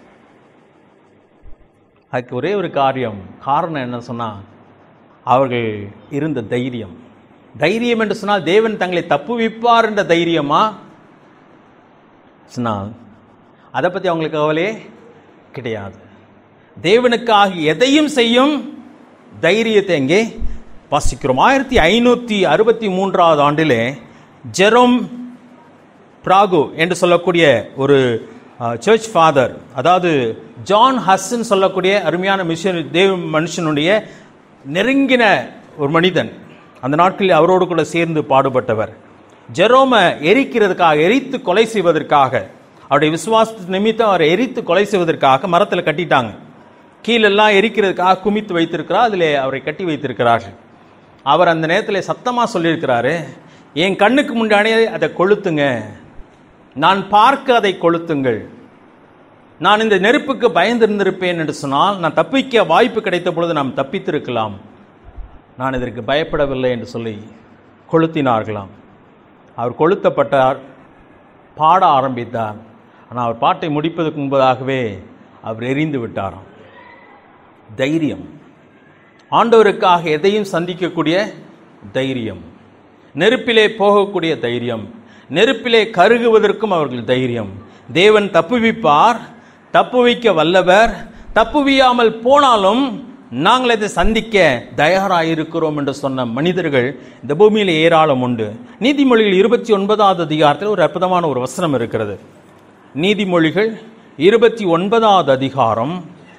அதுக்கு ஒரே ஒரு காரியம் காரணம் என்ன சொன்னா அவர்கள் இருந்த தைரியம் தைரியம் என்று சொன்னால் தேவன் தங்களை தப்புவிப்பார் என்ற தைரியமா சொன்னால் அதை பற்றி அவங்களுக்கு கவலையே கிடையாது தேவனுக்காக எதையும் செய்யும் தைரியத்தை எங்கே வாசிக்கிறோம் ஆயிரத்தி ஐநூற்றி அறுபத்தி மூன்றாவது ஆண்டிலே ஜெரோம் பிராகு என்று சொல்லக்கூடிய ஒரு சர்ச் ஃபாதர் அதாவது ஜான் ஹஸ்ன்னு சொல்லக்கூடிய அருமையான மிஷன் தேவ மனுஷனுடைய நெருங்கின ஒரு மனிதன் அந்த நாட்களில் அவரோடு கூட சேர்ந்து பாடுபட்டவர் ஜெரோமை எரிக்கிறதுக்காக எரித்து கொலை செய்வதற்காக அவருடைய விசுவாசத்து நிமித்தம் அவரை எரித்து கொலை செய்வதற்காக மரத்தில் கட்டிட்டாங்க கீழெல்லாம் எரிக்கிறதுக்காக குமித்து வைத்திருக்கிறார் அதில் அவரை கட்டி வைத்திருக்கிறார்கள் அவர் அந்த நேரத்தில் சத்தமாக சொல்லியிருக்கிறாரு என் கண்ணுக்கு முன்னாடியே அதை கொளுத்துங்க நான் பார்க்க அதை கொளுத்துங்கள் நான் இந்த நெருப்புக்கு பயந்திருந்திருப்பேன் என்று சொன்னால் நான் தப்பிக்க வாய்ப்பு கிடைத்த பொழுது நாம் தப்பித்திருக்கலாம் நான் இதற்கு பயப்படவில்லை என்று சொல்லி கொளுத்தினார்களாம் அவர் கொளுத்தப்பட்டார் பாட ஆரம்பித்தார் ஆனால் அவர் பாட்டை முடிப்பதற்கு முன்பதாகவே அவர் எரிந்து விட்டாராம் தைரியம் ஆண்டவருக்காக எதையும் சந்திக்கக்கூடிய தைரியம் நெருப்பிலே போகக்கூடிய தைரியம் நெருப்பிலே கருகுவதற்கும் அவர்கள் தைரியம் தேவன் தப்புவிப்பார் தப்புவிக்க வல்லவர் தப்புவியாமல் போனாலும் நாங்கள் இதை சந்திக்க தயாராயிருக்கிறோம் என்று சொன்ன மனிதர்கள் இந்த பூமியில் ஏராளம் உண்டு நீதிமொழிகள் இருபத்தி ஒன்பதாவது அதிகாரத்தில் ஒரு அற்புதமான ஒரு வசனம் இருக்கிறது நீதிமொழிகள் இருபத்தி ஒன்பதாவது அதிகாரம்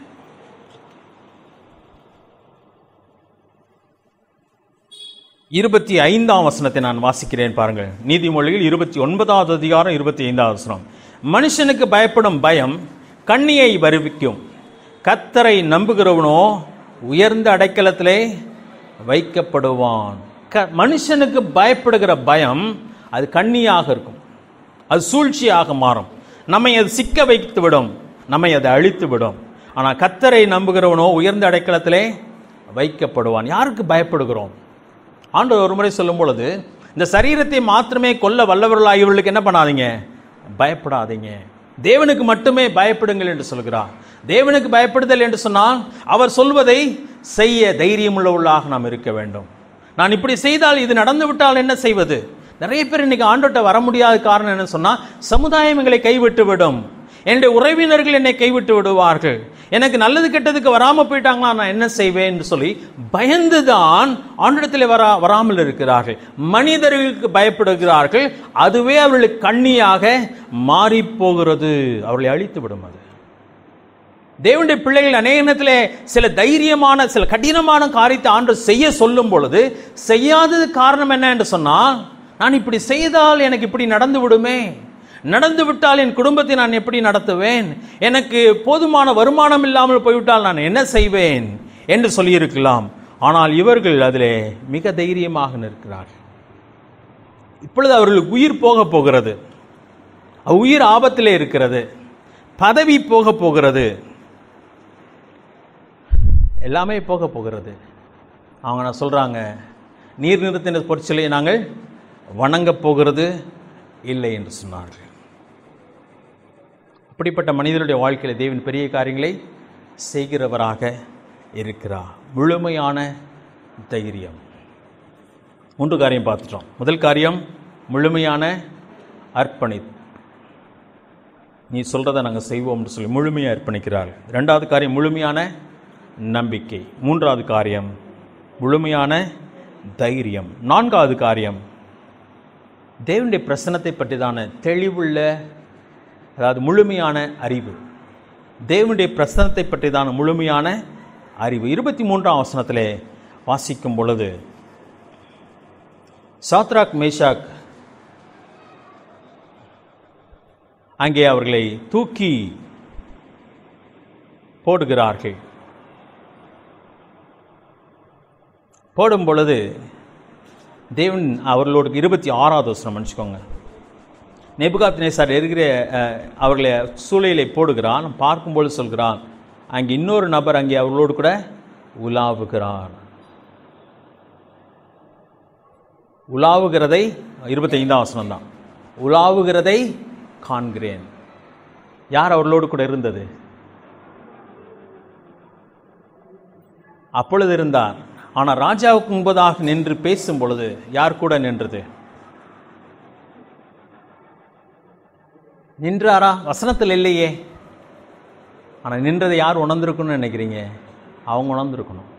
இருபத்தி ஐந்தாம் வசனத்தை நான் வாசிக்கிறேன் பாருங்கள் நீதிமொழிகள் இருபத்தி ஒன்பதாவது அதிகாரம் இருபத்தி ஐந்தாவது வசனம் மனுஷனுக்கு பயப்படும் பயம் கண்ணியை வருவிக்கும் கத்தரை நம்புகிறவனோ உயர்ந்த அடைக்கலத்திலே வைக்கப்படுவான் க மனுஷனுக்கு பயப்படுகிற பயம் அது கண்ணியாக இருக்கும் அது சூழ்ச்சியாக மாறும் நம்மை அது சிக்க வைத்து விடும் நம்மை அது அழித்து விடும் ஆனால் கத்தரை நம்புகிறவனோ உயர்ந்த அடைக்கலத்திலே வைக்கப்படுவான் யாருக்கு பயப்படுகிறோம் ஆண்டவர் ஒரு முறை சொல்லும் பொழுது இந்த சரீரத்தை மாத்திரமே கொல்ல வல்லவர்களாக இவர்களுக்கு என்ன பண்ணாதீங்க பயப்படாதீங்க தேவனுக்கு மட்டுமே பயப்படுங்கள் என்று சொல்கிறார் தேவனுக்கு பயப்படுதல் என்று சொன்னால் அவர் சொல்வதை செய்ய தைரியமுள்ளவர்களாக நாம் இருக்க வேண்டும் நான் இப்படி செய்தால் இது நடந்து விட்டால் என்ன செய்வது நிறைய பேர் இன்னைக்கு ஆண்டோட்ட வர முடியாத காரணம் என்ன சொன்னா சமுதாயம் எங்களை கைவிட்டு விடும் என்னுடைய உறவினர்கள் என்னை கைவிட்டு விடுவார்கள் எனக்கு நல்லது கெட்டதுக்கு வராம போயிட்டாங்களா நான் என்ன செய்வேன் என்று சொல்லி பயந்துதான் ஆண்டிடத்தில் வரா வராமல் இருக்கிறார்கள் மனிதர்களுக்கு பயப்படுகிறார்கள் அதுவே அவர்களுக்கு கண்ணியாக மாறி போகிறது அவர்களை அழித்து விடும் அது தேவனுடைய பிள்ளைகள் அநேக நேரத்திலே சில தைரியமான சில கடினமான காரியத்தை ஆண்டு செய்ய சொல்லும் பொழுது செய்யாதது காரணம் என்ன என்று சொன்னால் நான் இப்படி செய்தால் எனக்கு இப்படி நடந்து விடுமே நடந்து விட்டால் என் குடும்பத்தை நான் எப்படி நடத்துவேன் எனக்கு போதுமான வருமானம் இல்லாமல் போய்விட்டால் நான் என்ன செய்வேன் என்று சொல்லியிருக்கலாம் ஆனால் இவர்கள் அதிலே மிக தைரியமாக நிற்கிறார்கள் இப்பொழுது அவர்களுக்கு உயிர் போக போகிறது உயிர் ஆபத்திலே இருக்கிறது பதவி போக போகிறது எல்லாமே போக போகிறது அவங்க நான் சொல்கிறாங்க நீர் நிறுத்தின பொற்சிலையை நாங்கள் வணங்கப் போகிறது இல்லை என்று சொன்னார்கள் அப்படிப்பட்ட மனிதனுடைய வாழ்க்கையில் தேவன் பெரிய காரியங்களை செய்கிறவராக இருக்கிறார் முழுமையான தைரியம் மூன்று காரியம் பார்த்துட்டோம் முதல் காரியம் முழுமையான அர்ப்பணி நீ சொல்கிறத நாங்கள் செய்வோம்னு சொல்லி முழுமையாக அர்ப்பணிக்கிறார்கள் ரெண்டாவது காரியம் முழுமையான நம்பிக்கை மூன்றாவது காரியம் முழுமையான தைரியம் நான்காவது காரியம் தேவனுடைய பிரசனத்தை பற்றிதான தெளிவுள்ள அதாவது முழுமையான அறிவு தேவனுடைய பிரசனத்தை பற்றிதான முழுமையான அறிவு இருபத்தி மூன்றாம் வசனத்திலே வாசிக்கும் பொழுது சாத்ராக் மேஷாக் அங்கே அவர்களை தூக்கி போடுகிறார்கள் போடும் பொழுது தேவன் அவர்களோடு இருபத்தி ஆறாவது வசனம் மன்னிச்சுக்கோங்க நெபுகாத் நேசார் இருக்கிற அஹ், அவர்களை சூளையிலே போடுகிறான் பார்க்கும்பொழுது சொல்கிறான் அங்கே இன்னொரு நபர் அங்கே அவர்களோடு கூட உலாவுகிறார் உலாவுகிறதை இருபத்தைந்தாம் வசனம் தான் உலாவுகிறதை காண்கிறேன் யார் அவர்களோடு கூட இருந்தது அப்பொழுது இருந்தார் ஆனால் ராஜாவுக்கு முன்பதாக நின்று பேசும் பொழுது யார் கூட நின்றது நின்றாரா வசனத்தில் இல்லையே ஆனால் நின்றதை யார் உணர்ந்திருக்கணும்னு நினைக்கிறீங்க அவங்க உணர்ந்திருக்கணும்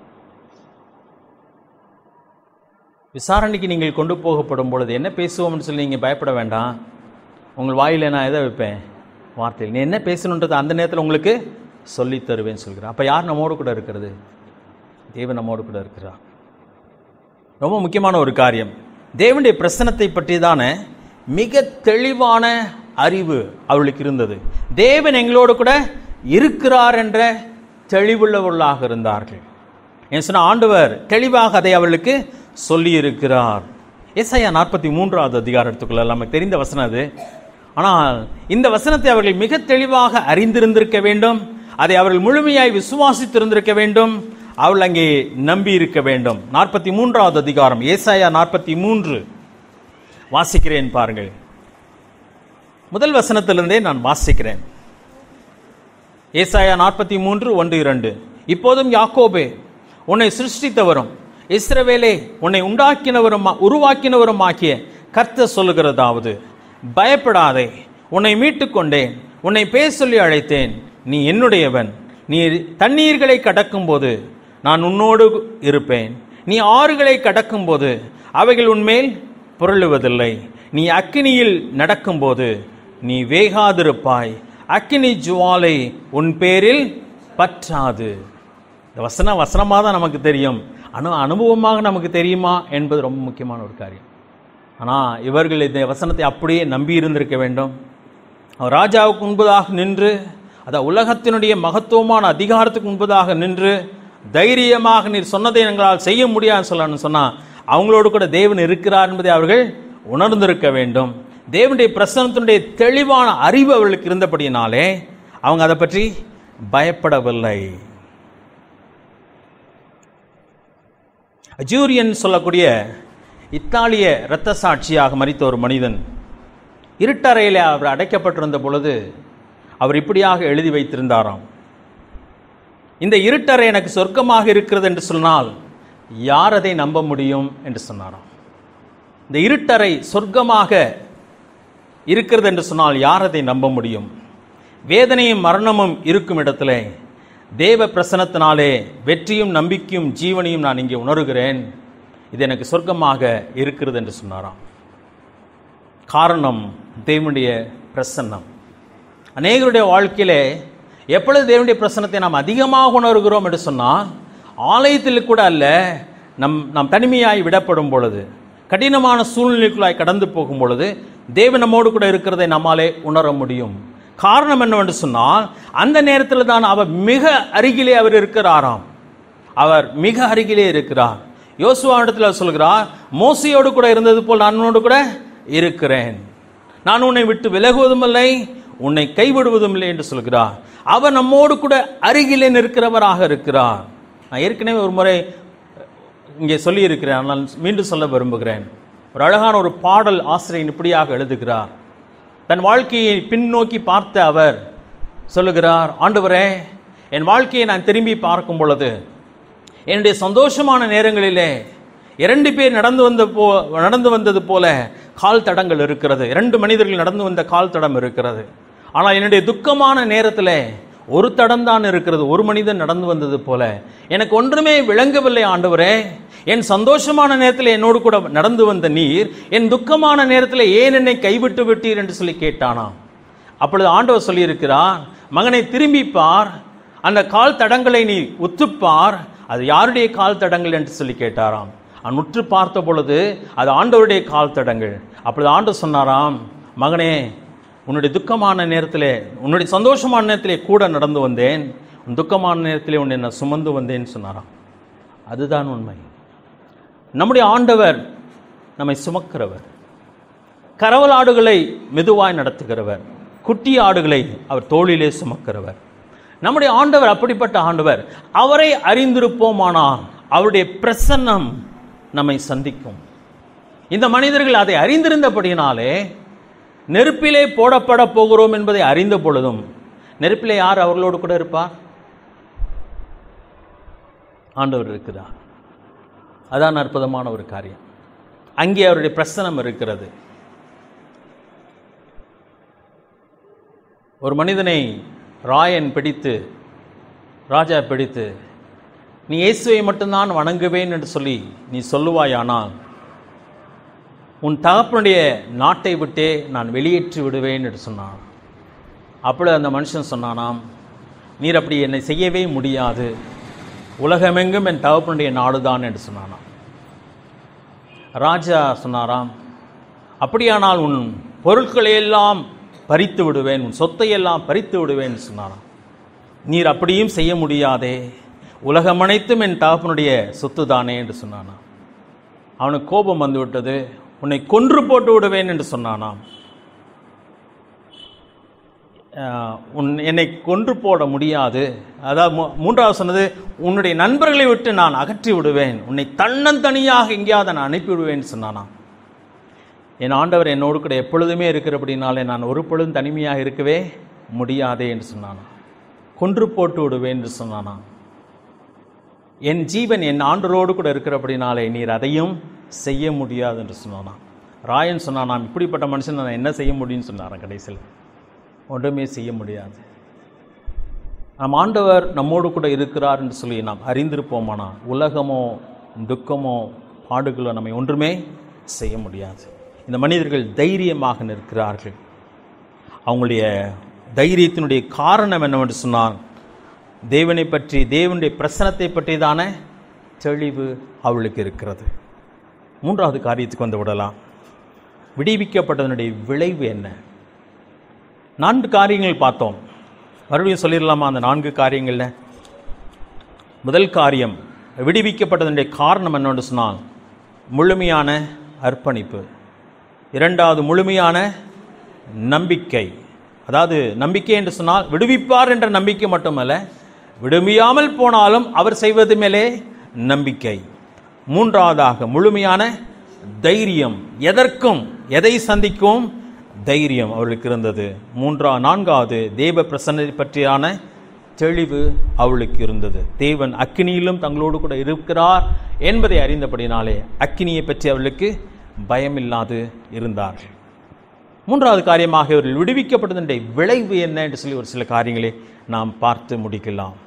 விசாரணைக்கு நீங்கள் கொண்டு போகப்படும் பொழுது என்ன பேசுவோம்னு சொல்லி நீங்கள் பயப்பட வேண்டாம் உங்கள் வாயில் நான் எதை வைப்பேன் வார்த்தையில் நீ என்ன பேசணுன்றது அந்த நேரத்தில் உங்களுக்கு சொல்லித் தருவேன்னு சொல்கிறேன் அப்போ யார் நம்மோடு கூட இருக்கிறது தேவன் நம்மோடு கூட இருக்கிறார் ரொம்ப முக்கியமான ஒரு காரியம் தேவனுடைய பிரசனத்தை பற்றிதான மிக தெளிவான அறிவு அவளுக்கு இருந்தது தேவன் எங்களோடு கூட இருக்கிறார் என்ற தெளிவுள்ளவர்களாக இருந்தார்கள் ஏன் சொன்ன ஆண்டவர் தெளிவாக அதை அவளுக்கு சொல்லி இருக்கிறார் ஏசாயா நாற்பத்தி மூன்றாவது அதிகாரத்துக்குள்ள நமக்கு தெரிந்த வசனம் அது ஆனால் இந்த வசனத்தை அவர்கள் மிக தெளிவாக அறிந்திருந்திருக்க வேண்டும் அதை அவர்கள் முழுமையாய் விசுவாசித்திருந்திருக்க வேண்டும் அவள் அங்கே நம்பி இருக்க வேண்டும் நாற்பத்தி மூன்றாவது அதிகாரம் ஏசாயா நாற்பத்தி மூன்று வாசிக்கிறேன் பாருங்கள் முதல் வசனத்திலிருந்தே நான் வாசிக்கிறேன் ஏசாயா நாற்பத்தி மூன்று ஒன்று இரண்டு இப்போதும் யாக்கோபே உன்னை சிருஷ்டித்தவரும் இஸ்ரவேலே உன்னை உண்டாக்கினவரும் உருவாக்கினவரும் ஆக்கிய கர்த்தர் சொல்லுகிறதாவது பயப்படாதே உன்னை மீட்டுக் கொண்டேன் உன்னை பேர் சொல்லி அழைத்தேன் நீ என்னுடையவன் நீ தண்ணீர்களை கடக்கும்போது நான் உன்னோடு இருப்பேன் நீ ஆறுகளை கடக்கும்போது அவைகள் உன்மேல் புரளுவதில்லை நீ அக்கினியில் நடக்கும்போது நீ வேகாதிருப்பாய் அக்கினி ஜுவாலை உன் பேரில் பற்றாது இந்த வசனம் வசனமாக தான் நமக்கு தெரியும் அனு அனுபவமாக நமக்கு தெரியுமா என்பது ரொம்ப முக்கியமான ஒரு காரியம் ஆனால் இவர்கள் இந்த வசனத்தை அப்படியே நம்பி இருந்திருக்க வேண்டும் அவர் ராஜாவுக்கு முன்பதாக நின்று அத உலகத்தினுடைய மகத்துவமான அதிகாரத்துக்கு முன்பதாக நின்று தைரியமாக நீர் சொன்னதை எங்களால் செய்ய முடியாதுன்னு சொல்லணும்னு சொன்னால் அவங்களோடு கூட தேவன் இருக்கிறார் என்பதை அவர்கள் உணர்ந்திருக்க வேண்டும் தேவனுடைய பிரசனத்தினுடைய தெளிவான அறிவு அவர்களுக்கு இருந்தபடியினாலே அவங்க அதை பற்றி பயப்படவில்லை அஜூரியன் சொல்லக்கூடிய இத்தாலிய இரத்த சாட்சியாக மறித்த ஒரு மனிதன் இருட்டறையில் அவர் அடைக்கப்பட்டிருந்த பொழுது அவர் இப்படியாக எழுதி வைத்திருந்தாராம் இந்த இருட்டறை எனக்கு சொர்க்கமாக இருக்கிறது என்று சொன்னால் யார் அதை நம்ப முடியும் என்று சொன்னாராம் இந்த இருட்டறை சொர்க்கமாக இருக்கிறது என்று சொன்னால் யார் அதை நம்ப முடியும் வேதனையும் மரணமும் இருக்கும் இடத்திலே தேவ பிரசனத்தினாலே வெற்றியும் நம்பிக்கையும் ஜீவனையும் நான் இங்கே உணர்கிறேன் இது எனக்கு சொர்க்கமாக இருக்கிறது என்று சொன்னாராம் காரணம் தேவனுடைய பிரசன்னம் அநேகருடைய வாழ்க்கையிலே எப்பொழுது தேவனுடைய பிரசன்னத்தை நாம் அதிகமாக உணர்கிறோம் என்று சொன்னால் ஆலயத்தில் கூட அல்ல நம் நாம் தனிமையாய் விடப்படும் பொழுது கடினமான சூழ்நிலைக்குள்ளாய் கடந்து போகும் பொழுது தேவன் நம்மோடு கூட இருக்கிறதை நம்மாலே உணர முடியும் காரணம் என்னவென்று சொன்னால் அந்த நேரத்தில் தான் அவர் மிக அருகிலே அவர் இருக்கிறாராம் அவர் மிக அருகிலே இருக்கிறார் யோசுவா இடத்துல சொல்கிறார் மோசையோடு கூட இருந்தது போல் நான் உன்னோடு கூட இருக்கிறேன் நான் உன்னை விட்டு விலகுவதும் இல்லை உன்னை கைவிடுவதும் இல்லை என்று சொல்கிறார் அவர் நம்மோடு கூட அருகிலே நிற்கிறவராக இருக்கிறார் நான் ஏற்கனவே ஒரு முறை இங்கே சொல்லியிருக்கிறேன் ஆனால் மீண்டும் சொல்ல விரும்புகிறேன் ஒரு அழகான ஒரு பாடல் ஆசிரியர் இப்படியாக எழுதுகிறார் தன் வாழ்க்கையை பின்னோக்கி பார்த்த அவர் சொல்லுகிறார் ஆண்டவரே என் வாழ்க்கையை நான் திரும்பி பார்க்கும் பொழுது என்னுடைய சந்தோஷமான நேரங்களிலே இரண்டு பேர் நடந்து வந்த போ நடந்து வந்தது போல கால் தடங்கள் இருக்கிறது இரண்டு மனிதர்கள் நடந்து வந்த கால் தடம் இருக்கிறது ஆனால் என்னுடைய துக்கமான நேரத்தில் ஒரு தடம் தான் இருக்கிறது ஒரு மனிதன் நடந்து வந்தது போல எனக்கு ஒன்றுமே விளங்கவில்லை ஆண்டவரே என் சந்தோஷமான நேரத்தில் என்னோடு கூட நடந்து வந்த நீர் என் துக்கமான நேரத்தில் ஏன் என்னை கைவிட்டு விட்டீர் என்று சொல்லி கேட்டானாம் அப்பொழுது ஆண்டவர் சொல்லியிருக்கிறார் மகனை திரும்பி பார் அந்த கால் தடங்களை நீ உத்துப்பார் அது யாருடைய கால் தடங்கள் என்று சொல்லி கேட்டாராம் அவன் உற்று பார்த்த பொழுது அது ஆண்டவருடைய கால் தடங்கள் அப்பொழுது ஆண்டவர் சொன்னாராம் மகனே உன்னுடைய துக்கமான நேரத்திலே உன்னுடைய சந்தோஷமான நேரத்திலே கூட நடந்து வந்தேன் உன் துக்கமான நேரத்திலே உன்னை நான் சுமந்து வந்தேன்னு சொன்னாராம் அதுதான் உண்மை நம்முடைய ஆண்டவர் நம்மை சுமக்கிறவர் கரவல் ஆடுகளை மெதுவாய் நடத்துகிறவர் குட்டி ஆடுகளை அவர் தோளிலே சுமக்கிறவர் நம்முடைய ஆண்டவர் அப்படிப்பட்ட ஆண்டவர் அவரை அறிந்திருப்போமானால் அவருடைய பிரசன்னம் நம்மை சந்திக்கும் இந்த மனிதர்கள் அதை அறிந்திருந்தபடியினாலே நெருப்பிலே போடப்பட போகிறோம் என்பதை அறிந்த பொழுதும் நெருப்பிலே யார் அவர்களோடு கூட இருப்பார் ஆண்டவர் இருக்கிறார் அதான் அற்புதமான ஒரு காரியம் அங்கே அவருடைய பிரசனம் இருக்கிறது ஒரு மனிதனை ராயன் பிடித்து ராஜா பிடித்து நீ இயேசுவை மட்டும்தான் வணங்குவேன் என்று சொல்லி நீ சொல்லுவாயானால் உன் தகப்பனுடைய நாட்டை விட்டே நான் வெளியேற்றி விடுவேன் என்று சொன்னான் அப்பொழுது அந்த மனுஷன் சொன்னானாம் நீர் அப்படி என்னை செய்யவே முடியாது உலகமெங்கும் என் தகப்பனுடைய நாடுதான் என்று சொன்னானாம் ராஜா சொன்னாராம் அப்படியானால் உன் பொருட்களை எல்லாம் பறித்து விடுவேன் உன் சொத்தை எல்லாம் பறித்து விடுவேன் என்று சொன்னாராம் நீர் அப்படியும் செய்ய முடியாதே உலகம் அனைத்தும் என் தகப்பனுடைய சொத்து தானே என்று சொன்னானாம் அவனுக்கு கோபம் வந்துவிட்டது உன்னை கொன்று போட்டு விடுவேன் என்று சொன்னானாம் ஆஹ், உன் என்னை கொன்று போட முடியாது அதாவது மூ- மூன்றாவது சொன்னது உன்னுடைய நண்பர்களை விட்டு நான் அகற்றி விடுவேன் உன்னை தன்னந்தனியாக எங்கேயாவது நான் அனுப்பி விடுவேன் சொன்னானாம் என் ஆண்டவர் என்னோடு கூட எப்பொழுதுமே இருக்கிறபடினாலே நான் ஒரு பொழுதும் தனிமையாக இருக்கவே முடியாதே என்று சொன்னானாம் கொன்று போட்டு விடுவேன் என்று சொன்னானாம் என் ஜீவன் என் ஆண்டரோடு கூட இருக்கிறபடினாலே நீர் அதையும் செய்ய முடியாது என்று சொன்னானாம் ராயன் சொன்னானாம் இப்படிப்பட்ட மனுஷன் நான் என்ன செய்ய முடியும்னு சொன்னாராம் கடைசியில் ஒன்றுமே செய்ய முடியாது நம் ஆண்டவர் நம்மோடு கூட இருக்கிறார் என்று சொல்லி நாம் அறிந்திருப்போமானா உலகமோ துக்கமோ பாடுகளோ நம்மை ஒன்றுமே செய்ய முடியாது இந்த மனிதர்கள் தைரியமாக நிற்கிறார்கள் அவங்களுடைய தைரியத்தினுடைய காரணம் என்னவென்று சொன்னால் தேவனை பற்றி தேவனுடைய பிரசனத்தை பற்றிதான தெளிவு அவளுக்கு இருக்கிறது மூன்றாவது காரியத்துக்கு வந்து விடலாம் விடுவிக்கப்பட்டதனுடைய விளைவு என்ன நான்கு காரியங்கள் பார்த்தோம் மறுபடியும் சொல்லிடலாமா அந்த நான்கு காரியங்கள்ல முதல் காரியம் விடுவிக்கப்பட்டதனுடைய காரணம் என்னவென்று சொன்னால் முழுமையான அர்ப்பணிப்பு இரண்டாவது முழுமையான நம்பிக்கை அதாவது நம்பிக்கை என்று சொன்னால் விடுவிப்பார் என்ற நம்பிக்கை மட்டுமல்ல விடுவியாமல் போனாலும் அவர் செய்வது மேலே நம்பிக்கை மூன்றாவதாக முழுமையான தைரியம் எதற்கும் எதை சந்திக்கும் தைரியம் அவளுக்கு இருந்தது மூன்றா நான்காவது தேவ பிரசன்னத்தை பற்றியான தெளிவு அவளுக்கு இருந்தது தேவன் அக்கினியிலும் தங்களோடு கூட இருக்கிறார் என்பதை அறிந்தபடினாலே அக்கினியை பற்றி அவளுக்கு பயமில்லாது இருந்தார்கள் மூன்றாவது காரியமாக இவர்கள் விடுவிக்கப்பட்டதனுடைய விளைவு என்ன என்று சொல்லி ஒரு சில காரியங்களை நாம் பார்த்து முடிக்கலாம்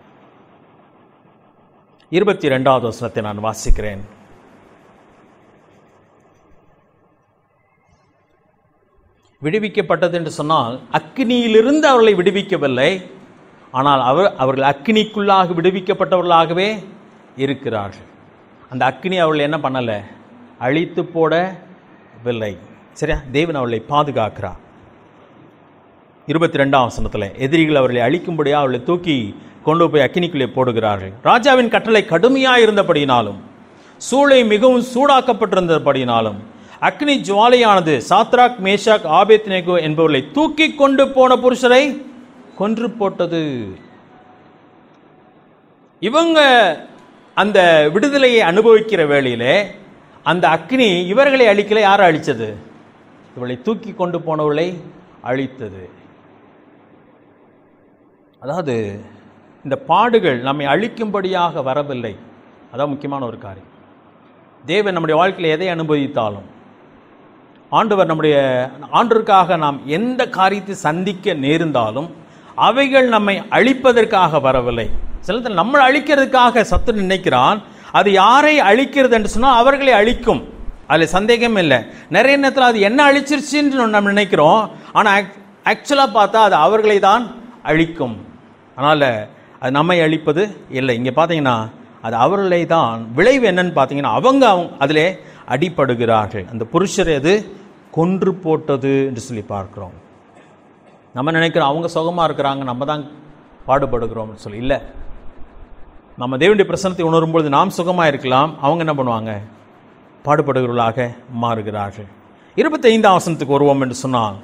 இருபத்தி ரெண்டாவது வசனத்தை நான் வாசிக்கிறேன் விடுவிக்கப்பட்டது என்று சொன்னால் அக்கினியிலிருந்து அவர்களை விடுவிக்கவில்லை ஆனால் அவர் அவர்கள் அக்கினிக்குள்ளாக விடுவிக்கப்பட்டவர்களாகவே இருக்கிறார்கள் அந்த அக்கினி அவர்கள் என்ன பண்ணலை அழித்து போடவில்லை சரியா தேவன் அவளை பாதுகாக்கிறார் இருபத்தி ரெண்டாம் வசனத்தில் எதிரிகள் அவர்களை அழிக்கும்படியாக அவர்களை தூக்கி கொண்டு போய் அக்கினிக்குள்ளே போடுகிறார்கள் ராஜாவின் கட்டளை கடுமையாக இருந்தபடியினாலும் சூளை மிகவும் சூடாக்கப்பட்டிருந்தபடியினாலும் அக்னி ஜுவாலையானது சாத்ராக் மேஷாக் ஆபேத்நேகோ என்பவர்களை தூக்கி கொண்டு போன புருஷரை கொன்று போட்டது இவங்க அந்த விடுதலையை அனுபவிக்கிற வேளையிலே அந்த அக்னி இவர்களை அழிக்கல யாரை அழிச்சது இவளை தூக்கி கொண்டு போனவளை அழித்தது அதாவது இந்த பாடுகள் நம்மை அழிக்கும்படியாக வரவில்லை அதான் முக்கியமான ஒரு காரியம் தேவன் நம்முடைய வாழ்க்கையில் எதை அனுபவித்தாலும் ஆண்டவர் நம்முடைய ஆண்டவருக்காக நாம் எந்த காரியத்தை சந்திக்க நேர்ந்தாலும் அவைகள் நம்மை அழிப்பதற்காக வரவில்லை சில நேரத்தில் நம்மளை அழிக்கிறதுக்காக சத்து நினைக்கிறான் அது யாரை அழிக்கிறது என்று சொன்னால் அவர்களை அழிக்கும் அதில் சந்தேகம் இல்லை நிறைய நேரத்தில் அது என்ன அழிச்சிருச்சுன்னு நம்ம நினைக்கிறோம் ஆனால் ஆக்சுவலாக பார்த்தா அது அவர்களை தான் அழிக்கும் அதனால் அது நம்மை அழிப்பது இல்லை இங்கே பார்த்தீங்கன்னா அது அவர்களை தான் விளைவு என்னன்னு பார்த்தீங்கன்னா அவங்க அவங்க அதிலே அடிபடுகிறார்கள் அந்த புருஷரை அது கொன்று போட்டது என்று சொல்லி பார்க்கிறோம் நம்ம நினைக்கிறோம் அவங்க சுகமாக இருக்கிறாங்க நம்ம தான் பாடுபடுகிறோம்னு சொல்லி இல்லை நம்ம தேவனுடைய பிரசனத்தை உணரும் பொழுது நாம் சுகமாக இருக்கலாம் அவங்க என்ன பண்ணுவாங்க பாடுபடுகிறவர்களாக மாறுகிறார்கள் இருபத்தைந்தாம் வசனத்துக்கு வருவோம் என்று சொன்னால்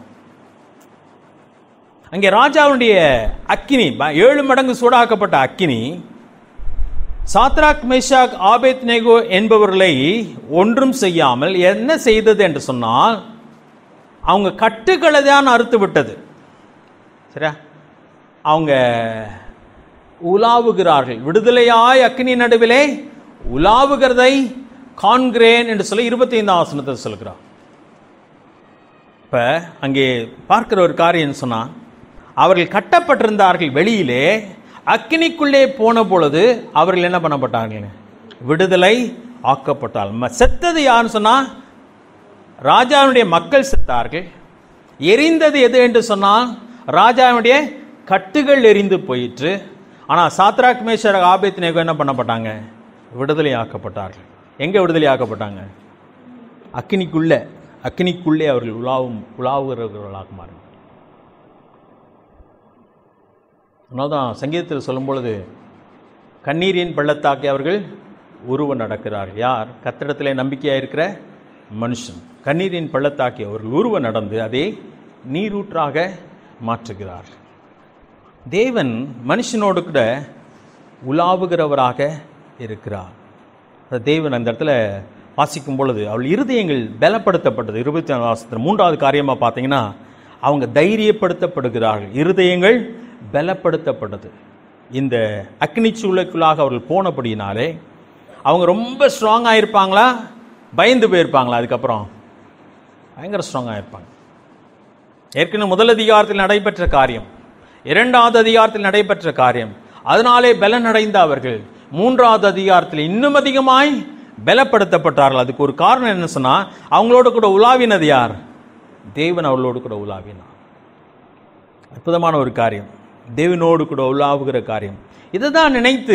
அங்கே ராஜாவுடைய அக்கினி ப- ஏழு மடங்கு சூடாக்கப்பட்ட அக்கினி சாத்ராக் மேஷாக் ஆபேத் நேகோ என்பவர்களை ஒன்றும் செய்யாமல் என்ன செய்தது என்று சொன்னால் அவங்க கட்டுக்களை தான் அறுத்து விட்டது சரியா அவங்க உலாவுகிறார்கள் விடுதலையாய் அக்கினி நடுவிலே உலாவுகிறதை காண்கிறேன் என்று சொல்லி இருபத்தி ஐந்தாம் வசனத்தை சொல்கிறார் இப்போ அங்கே பார்க்கிற ஒரு காரியம் சொன்னா அவர்கள் கட்டப்பட்டிருந்தார்கள் வெளியிலே அக்கினிக்குள்ளே போன பொழுது அவர்கள் என்ன பண்ணப்பட்டார்கள் விடுதலை ஆக்கப்பட்டால் ம- செத்தது யாருன்னு சொன்னா ராஜாவுடைய மக்கள் செத்தார்கள் எரிந்தது எது என்று சொன்னால் ராஜாவுடைய கட்டுகள் எரிந்து போயிற்று ஆனால் சாத்ராக் மேஷர் ஆபேத் நேகோ என்ன பண்ணப்பட்டாங்க விடுதலை ஆக்கப்பட்டார்கள் எங்கே விடுதலை ஆக்கப்பட்டாங்க அக்கினிக்குள்ள அக்கினிக்குள்ளே அவர்கள் உலாவும் உலாவுகிறவர்களாக மாறினார் அதனால்தான் சங்கீதத்தில் சொல்லும் பொழுது கண்ணீரின் பள்ளத்தாக்கி அவர்கள் உருவ நடக்கிறார்கள் யார் கத்திடத்திலே நம்பிக்கையாக இருக்கிற மனுஷன் கண்ணீரின் பள்ளத்தாக்கி அவர்கள் உருவ நடந்து அதை நீரூற்றாக மாற்றுகிறார்கள் தேவன் மனுஷனோடு கூட உலாவுகிறவராக இருக்கிறார் அந்த தேவன் அந்த இடத்துல வாசிக்கும் பொழுது அவள் இருதயங்கள் பலப்படுத்தப்பட்டது இருபத்தி நாலு வாசத்தில் மூன்றாவது காரியமாக பார்த்தீங்கன்னா அவங்க தைரியப்படுத்தப்படுகிறார்கள் இருதயங்கள் பலப்படுத்தப்பட்டது இந்த அக்னி சூளைக்குள்ளாக அவர்கள் போனபடியினாலே அவங்க ரொம்ப ஸ்ட்ராங்காக இருப்பாங்களா பயந்து போயிருப்பாங்களா அதுக்கப்புறம் பயங்கர ஸ்ட்ராங்காக இருப்பாங்க ஏற்கனவே முதல் அதிகாரத்தில் நடைபெற்ற காரியம் இரண்டாவது அதிகாரத்தில் நடைபெற்ற காரியம் அதனாலே பலன் அடைந்த அவர்கள் மூன்றாவது அதிகாரத்தில் இன்னும் அதிகமாய் பலப்படுத்தப்பட்டார்கள் அதுக்கு ஒரு காரணம் என்ன சொன்னா அவங்களோட கூட உலாவினது யார் தேவன் அவர்களோடு கூட உலாவினார் அற்புதமான ஒரு காரியம் தேவனோடு கூட உலாவுகிற காரியம் இதை தான் நினைத்து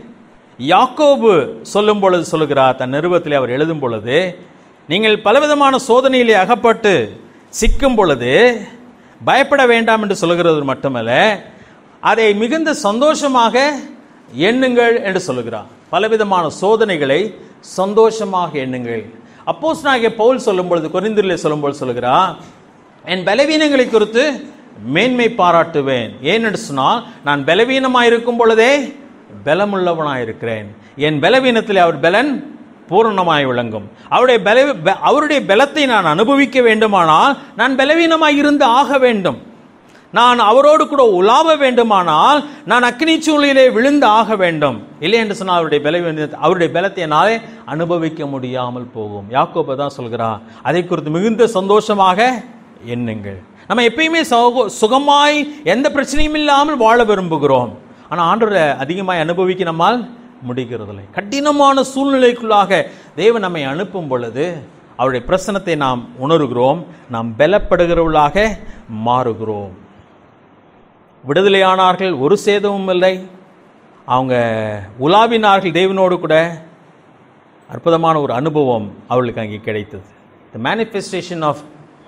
யாக்கோபு சொல்லும் பொழுது சொல்லுகிறார் தன் நிருபத்தில் அவர் எழுதும் பொழுது நீங்கள் பலவிதமான சோதனையிலே அகப்பட்டு சிக்கும் பொழுது பயப்பட வேண்டாம் என்று சொல்லுகிறது மட்டுமல்ல அதை மிகுந்த சந்தோஷமாக எண்ணுங்கள் என்று சொல்லுகிறார் பலவிதமான சோதனைகளை சந்தோஷமாக எண்ணுங்கள் அப்போஸ் பவுல் சொல்லும் பொழுது கொரிந்திலே சொல்லும் பொழுது சொல்லுகிறார் என் பலவீனங்களை குறித்து மேன்மை பாராட்டுவேன் ஏனென்று சொன்னால் நான் பலவீனமாக இருக்கும் பொழுதே பலமுள்ளவனாக இருக்கிறேன் என் பலவீனத்தில் அவர் பலன் பூரணமாய் விளங்கும் அவருடைய பல ப- அவருடைய பலத்தை நான் அனுபவிக்க வேண்டுமானால் நான் பலவீனமாய் இருந்து ஆக வேண்டும் நான் அவரோடு கூட உலாவ வேண்டுமானால் நான் அக்னி சூழலிலே விழுந்து ஆக வேண்டும் இல்லை என்று சொன்னால் அவருடைய பலவீன அவருடைய பலத்தை என்னாலே அனுபவிக்க முடியாமல் போகும் யாக்கோபு தான் சொல்கிறா அதை குறித்து மிகுந்த சந்தோஷமாக எண்ணுங்கள் நம்ம எப்பயுமே சௌக- சுகமாய் எந்த பிரச்சனையும் இல்லாமல் வாழ விரும்புகிறோம் ஆனால் ஆண்டவரை அதிகமாய் அனுபவிக்க நம்மால் முடிகிறதில்லை கடினமான சூழ்நிலைக்குள்ளாக தேவன் நம்மை அனுப்பும் பொழுது அவருடைய பிரசனத்தை நாம் உணர்கிறோம் நாம் பலப்படுகிறவர்களாக மாறுகிறோம் விடுதலையானார்கள் ஒரு சேதமும் இல்லை அவங்க உலாவினார்கள் தேவனோடு கூட அற்புதமான ஒரு அனுபவம் அவளுக்கு அங்கே கிடைத்தது த மேனிஃபெஸ்டேஷன் ஆஃப்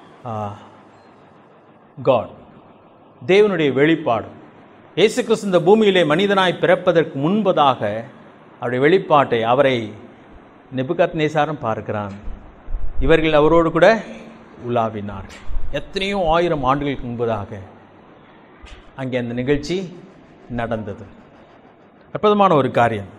காட் தேவனுடைய வெளிப்பாடு இயேசு கிறிஸ்து இந்த பூமியிலே மனிதனாய் பிறப்பதற்கு முன்பதாக அவருடைய வெளிப்பாட்டை அவரை நெபுகத் நேசாரம் பார்க்கிறான் இவர்கள் அவரோடு கூட உலாவினார்கள் எத்தனையோ ஆயிரம் ஆண்டுகளுக்கு முன்பதாக அங்கே அந்த நிகழ்ச்சி நடந்தது அற்புதமான ஒரு காரியம்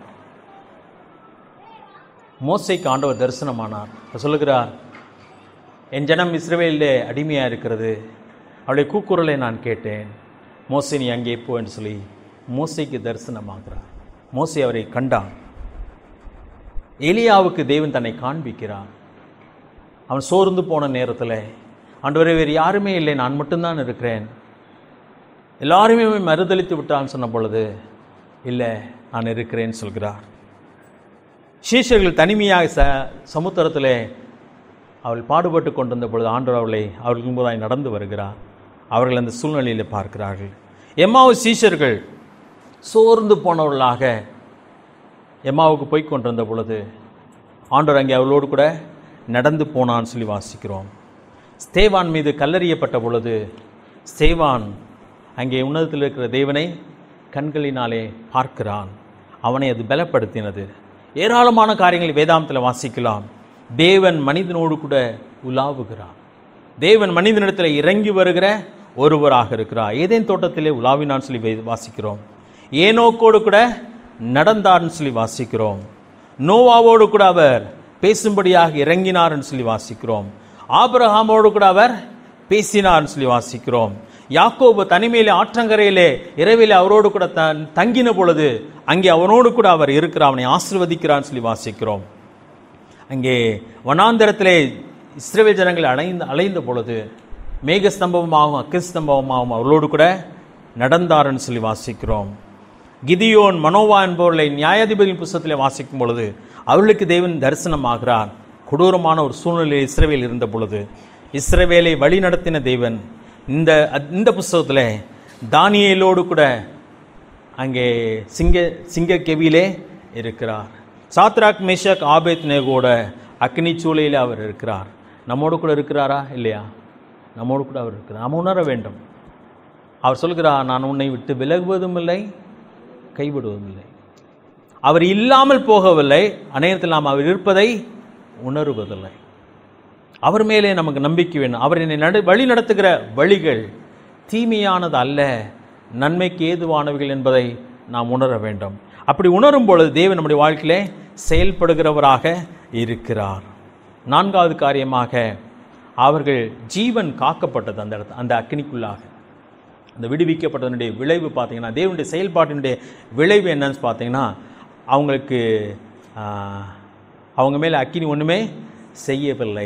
மோசைக்கு ஆண்டவர் தரிசனமானார் அவர் சொல்லுகிறார் என் ஜனம் இஸ்ரவேலிலே அடிமையாக இருக்கிறது அவளுடைய கூக்குரலை நான் கேட்டேன் மோசை நீ அங்கே போ என்று சொல்லி மோசைக்கு தரிசனமாகிறார் மோசை அவரை கண்டான் எலியாவுக்கு தேவன் தன்னை காண்பிக்கிறார் அவன் சோர்ந்து போன நேரத்தில் ஆண்டவரே வேறு யாருமே இல்லை நான் மட்டும்தான் இருக்கிறேன் எல்லாருமே மறுதளித்து விட்டான்னு சொன்ன பொழுது இல்லை நான் இருக்கிறேன்னு சொல்கிறார் சீஷர்கள் தனிமையாக ச சமுத்திரத்திலே அவள் பாடுபட்டு கொண்டிருந்த பொழுது ஆண்டவர் அவளை அவர்களுக்கு முன்பதாய் நடந்து வருகிறார் அவர்கள் அந்த சூழ்நிலையில் பார்க்கிறார்கள் எம்மாவு சீஷர்கள் சோர்ந்து போனவர்களாக எம்மாவுக்கு போய் கொண்டிருந்த பொழுது ஆண்டவர் அங்கே அவளோடு கூட நடந்து போனான்னு சொல்லி வாசிக்கிறோம் ஸ்தேவான் மீது கல்லறியப்பட்ட பொழுது ஸ்தேவான் அங்கே உன்னதத்தில் இருக்கிற தேவனை கண்களினாலே பார்க்கிறான் அவனை அது பலப்படுத்தினது ஏராளமான காரியங்களை வேதாந்தத்தில் வாசிக்கலாம் தேவன் மனிதனோடு கூட உலாவுகிறார் தேவன் மனிதனிடத்தில் இறங்கி வருகிற ஒருவராக இருக்கிறார் ஏதேன் தோட்டத்திலே உலாவினான்னு சொல்லி வே- வாசிக்கிறோம் ஏனோக்கோடு கூட நடந்தார்னு சொல்லி வாசிக்கிறோம் நோவாவோடு கூட அவர் பேசும்படியாக இறங்கினார்னு சொல்லி வாசிக்கிறோம் ஆபிரகாமோடு கூட அவர் பேசினார்னு சொல்லி வாசிக்கிறோம் யாக்கோபு தனிமையிலே ஆற்றங்கரையிலே இரவிலே அவரோடு கூட த தங்கின பொழுது அங்கே அவனோடு கூட அவர் இருக்கிறார் அவனை ஆசீர்வதிக்கிறான்னு சொல்லி வாசிக்கிறோம் அங்கே வனாந்தரத்திலே இஸ்ரவேல் ஜனங்கள் அலைந்த அலைந்த பொழுது மேகஸ்தம்பமாகவும் அக்கிஸ்தம்பமாகவும் அவர்களோடு கூட நடந்தாருன்னு சொல்லி வாசிக்கிறோம் கிதியோன் மனோவா என்பவர்களை நியாயாதிபதியின் புஸ்தகத்திலே வாசிக்கும் பொழுது அவர்களுக்கு தேவன் தரிசனமாகிறார் கொடூரமான ஒரு சூழ்நிலை இஸ்ரவேல் இருந்த பொழுது இஸ்ரவேலை வழி நடத்தின தேவன் இந்த இந்த புஸ்தகத்தில் தானியேலோடு கூட அங்கே சிங்க சிங்க கெவியிலே இருக்கிறார் சாத்ராக் மேஷாக் ஆபேத் நேகோட அக்னி சூளையில் அவர் இருக்கிறார் நம்மோடு கூட இருக்கிறாரா இல்லையா நம்மோடு கூட அவர் இருக்கிறார் நாம் உணர வேண்டும் அவர் சொல்கிறார் நான் உன்னை விட்டு விலகுவதும் இல்லை கைவிடுவதும் இல்லை அவர் இல்லாமல் போகவில்லை அநேகத்தில் நாம் அவர் இருப்பதை உணருவதில்லை அவர் மேலே நமக்கு நம்பிக்கை வேணும் அவர் என்னை நடு வழி நடத்துகிற வழிகள் தீமையானது அல்ல நன்மைக்கு ஏதுவானவைகள் என்பதை நாம் உணர வேண்டும் அப்படி உணரும் பொழுது தேவன் நம்முடைய வாழ்க்கையிலே செயல்படுகிறவராக இருக்கிறார் நான்காவது காரியமாக அவர்கள் ஜீவன் காக்கப்பட்டது அந்த இடத்து அந்த அக்னிக்குள்ளாக அந்த விடுவிக்கப்பட்டதனுடைய விளைவு பார்த்தீங்கன்னா தேவனுடைய செயல்பாட்டினுடைய விளைவு என்னன்னு பார்த்தீங்கன்னா அவங்களுக்கு ஆஹ், அவங்க மேலே அக்கினி ஒன்றுமே செய்யவில்லை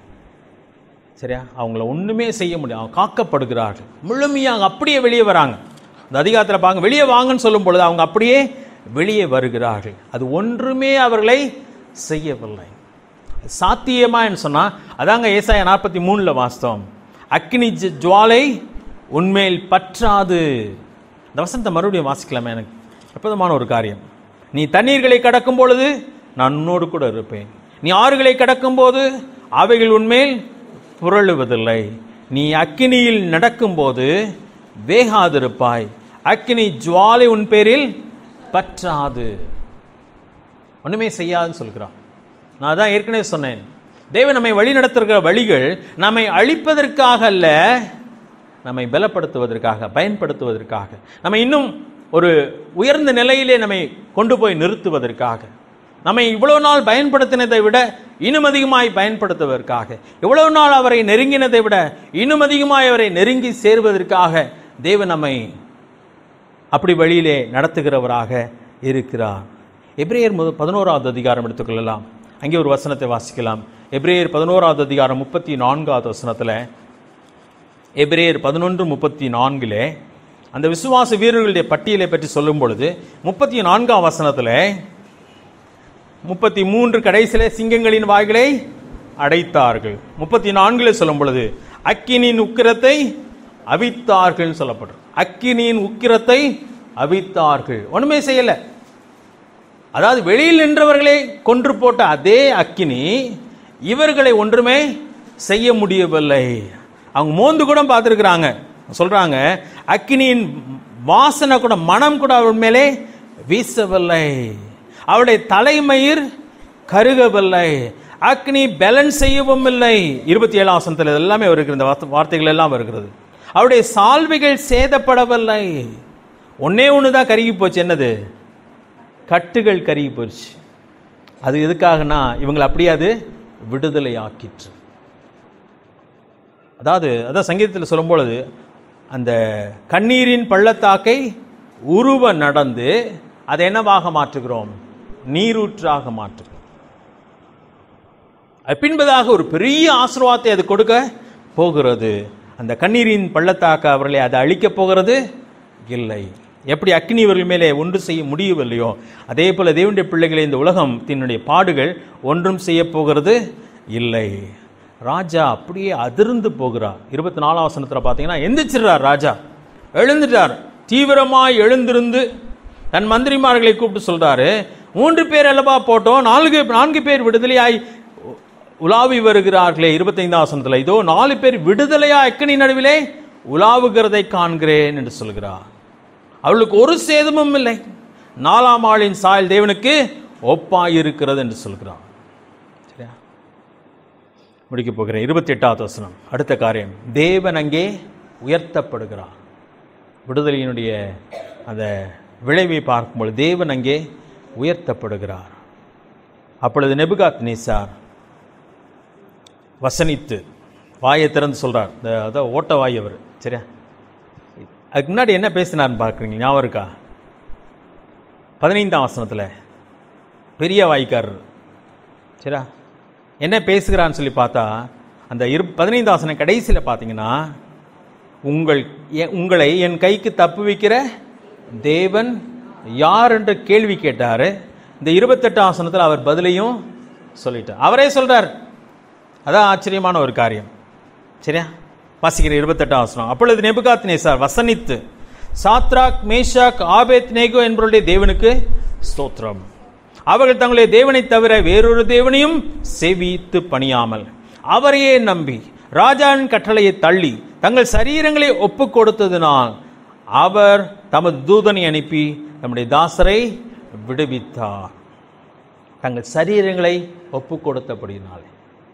சரியா அவங்கள ஒன்றுமே செய்ய முடியும் அவங்க காக்கப்படுகிறார்கள் முழுமையாக அப்படியே வெளியே வராங்க இந்த அதிகாரத்தில் பாருங்க வெளியே வாங்கன்னு சொல்லும் பொழுது அவங்க அப்படியே வெளியே வருகிறார்கள் அது ஒன்றுமே அவர்களை செய்யவில்லை சாத்தியமான்னு சொன்னால் அதாங்க ஏசாய நாற்பத்தி மூணில் வாஸ்தவம் அக்னி ஜ- ஜுவாலை உண்மையில் பற்றாது இந்த வசனத்தை மறுபடியும் வாசிக்கலாமே எனக்கு அற்புதமான ஒரு காரியம் நீ தண்ணீர்களை கடக்கும் பொழுது நான் உன்னோடு கூட இருப்பேன் நீ ஆறுகளை கடக்கும்போது அவைகள் உன்மேல் புரளுவதில்லை நீ அக்கினியில் நடக்கும்போது வேகாதிருப்பாய் அக்கினி ஜுவாலை உன் பேரில் பற்றாது ஒண்ணுமே செய்யாதுன்னு சொல்கிறான் நான் அதான் ஏற்கனவே சொன்னேன் தேவன் நம்மை வழி நடத்துகிற வழிகள் நம்மை அழிப்பதற்காக அல்ல நம்மை பலப்படுத்துவதற்காக பயன்படுத்துவதற்காக நம்ம இன்னும் ஒரு உயர்ந்த நிலையிலே நம்மை கொண்டு போய் நிறுத்துவதற்காக நம்மை இவ்வளவு நாள் பயன்படுத்தினதை விட இன்னும் அதிகமாய் பயன்படுத்துவதற்காக இவ்வளவு நாள் அவரை நெருங்கினதை விட இன்னும் அதிகமாய் அவரை நெருங்கி சேர்வதற்காக தேவன் நம்மை அப்படி வழியிலே நடத்துகிறவராக இருக்கிறார் எபிரேயர் முத பதினோராவது அதிகாரம் எடுத்துக்கொள்ளலாம் அங்கே ஒரு வசனத்தை வாசிக்கலாம் எபிரேயர் பதினோராவது அதிகாரம் முப்பத்தி நான்காவது வசனத்தில் எபிரேயர் பதினொன்று முப்பத்தி நான்கிலே அந்த விசுவாச வீரர்களுடைய பட்டியலை பற்றி சொல்லும் பொழுது முப்பத்தி நான்காம் வசனத்தில் முப்பத்தி மூன்று கடைசியில சிங்கங்களின் வாய்களை அடைத்தார்கள் முப்பத்தி நான்கில் சொல்லும் பொழுது அக்கினியின் உக்கிரத்தை அவித்தார்கள் சொல்லப்படும் அக்கினியின் உக்கிரத்தை அவித்தார்கள் ஒண்ணுமே செய்யல அதாவது வெளியில் நின்றவர்களை கொன்று போட்ட அதே அக்கினி இவர்களை ஒன்றுமே செய்ய முடியவில்லை அவங்க மோந்து கூட பார்த்துருக்குறாங்க சொல்றாங்க அக்கினியின் வாசனை கூட மனம் கூட அவள் மேலே வீசவில்லை அவளுடைய தலைமயிர் கருகவில்லை அக்னி பேலன்ஸ் செய்யவும் இல்லை இருபத்தி ஏழாம் வசனத்தில் இது எல்லாமே வருகிறது இந்த வார்த்தை- வார்த்தைகள் எல்லாம் வருகிறது அவருடைய சால்வைகள் சேதப்படவில்லை ஒன்னே ஒன்று தான் கருகி போச்சு என்னது கட்டுகள் கருகி போச்சு அது எதுக்காகனா இவங்களை அப்படியே அது விடுதலை ஆக்கிற்று அதாவது அதான் சங்கீதத்தில் சொல்லும் பொழுது அந்த கண்ணீரின் பள்ளத்தாக்கை உருவ நடந்து அதை என்னவாக மாற்றுகிறோம் நீரூற்றாக மாற்றுகிறோம் அது பின்பதாக ஒரு பெரிய ஆசீர்வாதத்தை அது கொடுக்க போகிறது அந்த கண்ணீரின் பள்ளத்தாக்க அவர்களை அதை அழிக்கப் போகிறது இல்லை எப்படி அக்னி இவர்கள் மேலே ஒன்று செய்ய முடியவில்லையோ அதே போல தேவனுடைய பிள்ளைகளை இந்த உலகம் தன்னுடைய பாடுகள் ஒன்றும் செய்ய போகிறது இல்லை ராஜா அப்படியே அதிர்ந்து போகிறார் இருபத்தி நாலாம் வசனத்தில் பார்த்தீங்கன்னா எந்திரிச்சிடுறார் ராஜா எழுந்துட்டார் தீவிரமாய் எழுந்திருந்து தன் மந்திரிமார்களை கூப்பிட்டு சொல்றாரு மூன்று பேர் அல்லவா போட்டோம் நான்கு நான்கு பேர் விடுதலையாய் உ- உலாவி வருகிறார்களே இருபத்தைந்தாம் வசனத்தில் இதோ நாலு பேர் விடுதலையா அக்கனி நடுவிலே உலாவுகிறதை காண்கிறேன் என்று சொல்கிறார் அவளுக்கு ஒரு சேதமும் இல்லை நாலாம் ஆளின் சாயல் தேவனுக்கு ஒப்பாயிருக்கிறது என்று சொல்கிறார் சரியா முடிக்க போகிறேன் இருபத்தி எட்டாவது வசனம் அடுத்த காரியம் தேவன் அங்கே உயர்த்தப்படுகிறார் விடுதலையினுடைய அந்த விளைவை பார்க்கும்போது தேவன் அங்கே உயர்த்தப்படுகிறார் அப்பொழுது நெபுகாத் நேசார் வசனித்து வாயை திறந்து சொல்றார் இந்த அதான் ஓட்ட வாய் அவர் சரியா அதுக்கு முன்னாடி என்ன பேசினார்னு பார்க்குறீங்க ஞாபகம் இருக்கா பதினைந்தாம் வசனத்தில் பெரிய வாய்க்காரர் சரியா என்ன பேசுகிறான்னு சொல்லி பார்த்தா அந்த இரு பதினைந்தாம் வசனம் கடைசியில் பார்த்தீங்கன்னா உங்கள் எ- உங்களை என் கைக்கு தப்பு வைக்கிற தேவன் யார் என்று கேள்வி கேட்டார் இந்த இருபத்தெட்டாம் வசனத்தில் அவர் பதிலையும் சொல்லிட்டார் அவரே சொல்றார் அதான் ஆச்சரியமான ஒரு காரியம் சரியா வாசிக்கிற இருபத்தெட்டாம் வசனம் அப்பொழுது நெபுகாத் நேசார் வசனித்து சாத்ராக் மேஷாக் ஆபேத் நேகோ என்பவருடைய தேவனுக்கு ஸ்தோத்திரம் அவர்கள் தங்களுடைய தேவனை தவிர வேறொரு தேவனையும் செவித்து பணியாமல் அவரையே நம்பி ராஜாவின் கட்டளையை தள்ளி தங்கள் சரீரங்களை ஒப்பு கொடுத்ததினால் அவர் தமது தூதனை அனுப்பி நம்முடைய தாசரை விடுவித்தார் தங்கள் சரீரங்களை ஒப்பு கொடுத்தபடினாலே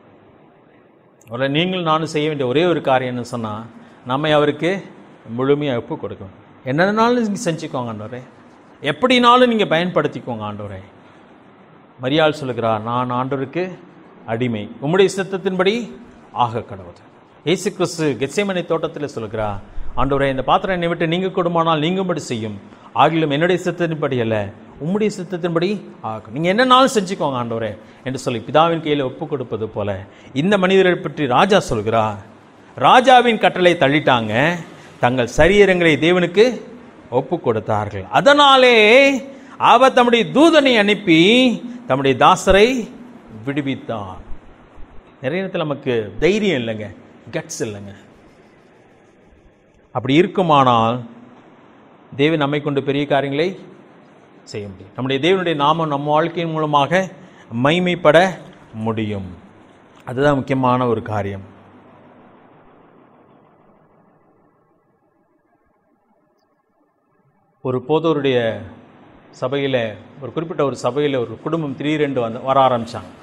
ஒரு நீங்கள் நானும் செய்ய வேண்டிய ஒரே ஒரு காரியம்னு சொன்னால் நம்மை அவருக்கு முழுமையாக ஒப்பு கொடுக்கணும் என்னென்னாலும் நீங்கள் செஞ்சுக்கோங்க ஆண்டவரே எப்படினாலும் நீங்கள் பயன்படுத்திக்கோங்க ஆண்டவரே மரியாள் சொல்லுகிறார் நான் ஆண்டவருக்கு அடிமை உம்முடைய சித்தத்தின்படி ஆக கடவுது இயேசு கிறிஸ்து கெட்சேமனை தோட்டத்தில் சொல்லுகிறார் ஆண்டவரே இந்த பாத்திரம் என்னை விட்டு நீங்க கொடுமானால் நீங்கும்படி செய்யும் ஆகிலும் என்னுடைய சித்தத்தின்படி அல்ல உம்முடைய சித்தத்தின்படி ஆகும் நீங்க என்னன்னாலும் செஞ்சுக்கோங்க ஆண்டவரே என்று சொல்லி பிதாவின் கையில் ஒப்பு கொடுப்பது போல இந்த மனிதரை பற்றி ராஜா சொல்கிறார் ராஜாவின் கட்டளை தள்ளிட்டாங்க தங்கள் சரீரங்களை தேவனுக்கு ஒப்பு கொடுத்தார்கள் அதனாலே அவர் தம்முடைய தூதனை அனுப்பி தம்முடைய தாசரை விடுவித்தார் நிறைய நேரத்தில் நமக்கு தைரியம் இல்லைங்க கட்ஸ் இல்லைங்க அப்படி இருக்குமானால் தேவன் நம்மை கொண்டு பெரிய காரியங்களை செய்ய முடியும் நம்முடைய தேவனுடைய நாமம் நம்ம வாழ்க்கையின் மூலமாக மைமைப்பட முடியும் அதுதான் முக்கியமான ஒரு காரியம் ஒரு போதோருடைய சபையில் ஒரு குறிப்பிட்ட ஒரு சபையில் ஒரு குடும்பம் திடீரென்று வந்து வர ஆரம்பித்தாங்க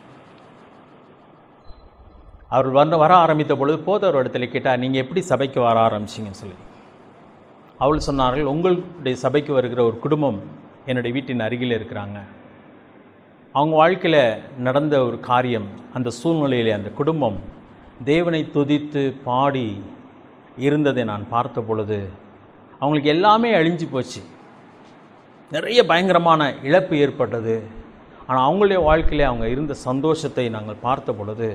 அவர்கள் வந்து வர ஆரம்பித்த பொழுது போதவர் இடத்துல கேட்டால் நீங்கள் எப்படி சபைக்கு வர ஆரம்பிச்சிங்கன்னு சொல்லி அவள் சொன்னார்கள் உங்களுடைய சபைக்கு வருகிற ஒரு குடும்பம் என்னுடைய வீட்டின் அருகில் இருக்கிறாங்க அவங்க வாழ்க்கையில் நடந்த ஒரு காரியம் அந்த சூழ்நிலையிலே அந்த குடும்பம் தேவனை துதித்து பாடி இருந்ததை நான் பார்த்த பொழுது அவங்களுக்கு எல்லாமே அழிஞ்சு போச்சு நிறைய பயங்கரமான இழப்பு ஏற்பட்டது ஆனால் அவங்களுடைய வாழ்க்கையிலே அவங்க இருந்த சந்தோஷத்தை நாங்கள் பார்த்த பொழுது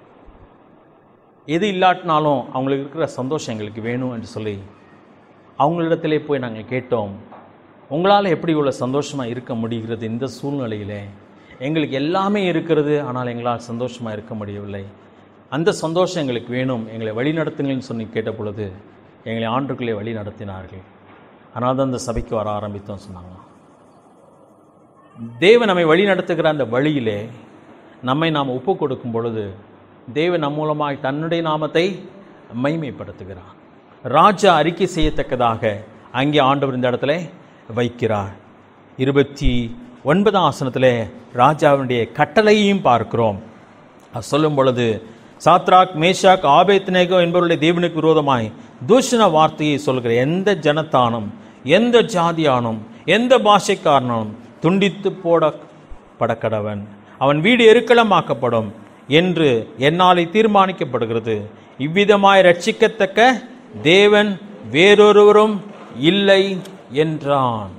எது இல்லாட்டினாலும் அவங்களுக்கு இருக்கிற சந்தோஷம் எங்களுக்கு வேணும் என்று சொல்லி அவங்களிடத்திலே போய் நாங்கள் கேட்டோம் உங்களால் எப்படி இவ்வளோ சந்தோஷமாக இருக்க முடிகிறது இந்த சூழ்நிலையிலே எங்களுக்கு எல்லாமே இருக்கிறது ஆனால் எங்களால் சந்தோஷமாக இருக்க முடியவில்லை அந்த சந்தோஷம் எங்களுக்கு வேணும் எங்களை வழி நடத்துங்கள்னு சொல்லி கேட்ட பொழுது எங்களை ஆண்டுக்குள்ளே வழி நடத்தினார்கள் ஆனால் தான் அந்த சபைக்கு வர ஆரம்பித்தோம் சொன்னாங்க தேவன் நம்மை வழி நடத்துகிற அந்த வழியிலே நம்மை நாம் ஒப்பு கொடுக்கும் பொழுது தேவன் நம் மூலமாய் தன்னுடைய நாமத்தை மைமைப்படுத்துகிறார் ராஜா அறிக்கை செய்யத்தக்கதாக அங்கே ஆண்டவர் இந்த இடத்துல வைக்கிறார் இருபத்தி ஒன்பதாம் ஆசனத்தில் ராஜாவினுடைய கட்டளையையும் பார்க்கிறோம் அது சொல்லும் பொழுது சாத்ராக் மேஷாக் ஆபேத்நேகோ என்பவருடைய தேவனுக்கு விரோதமாய் தூஷண வார்த்தையை சொல்கிற எந்த ஜனத்தானும் எந்த ஜாதியானும் எந்த பாஷைக்காரனும் துண்டித்து போட படக்கடவன் அவன் வீடு எருக்களமாக்கப்படும் என்று என்னாலே தீர்மானிக்கப்படுகிறது இவ்விதமாய் ரட்சிக்கத்தக்க தேவன் வேறொருவரும் இல்லை என்றான்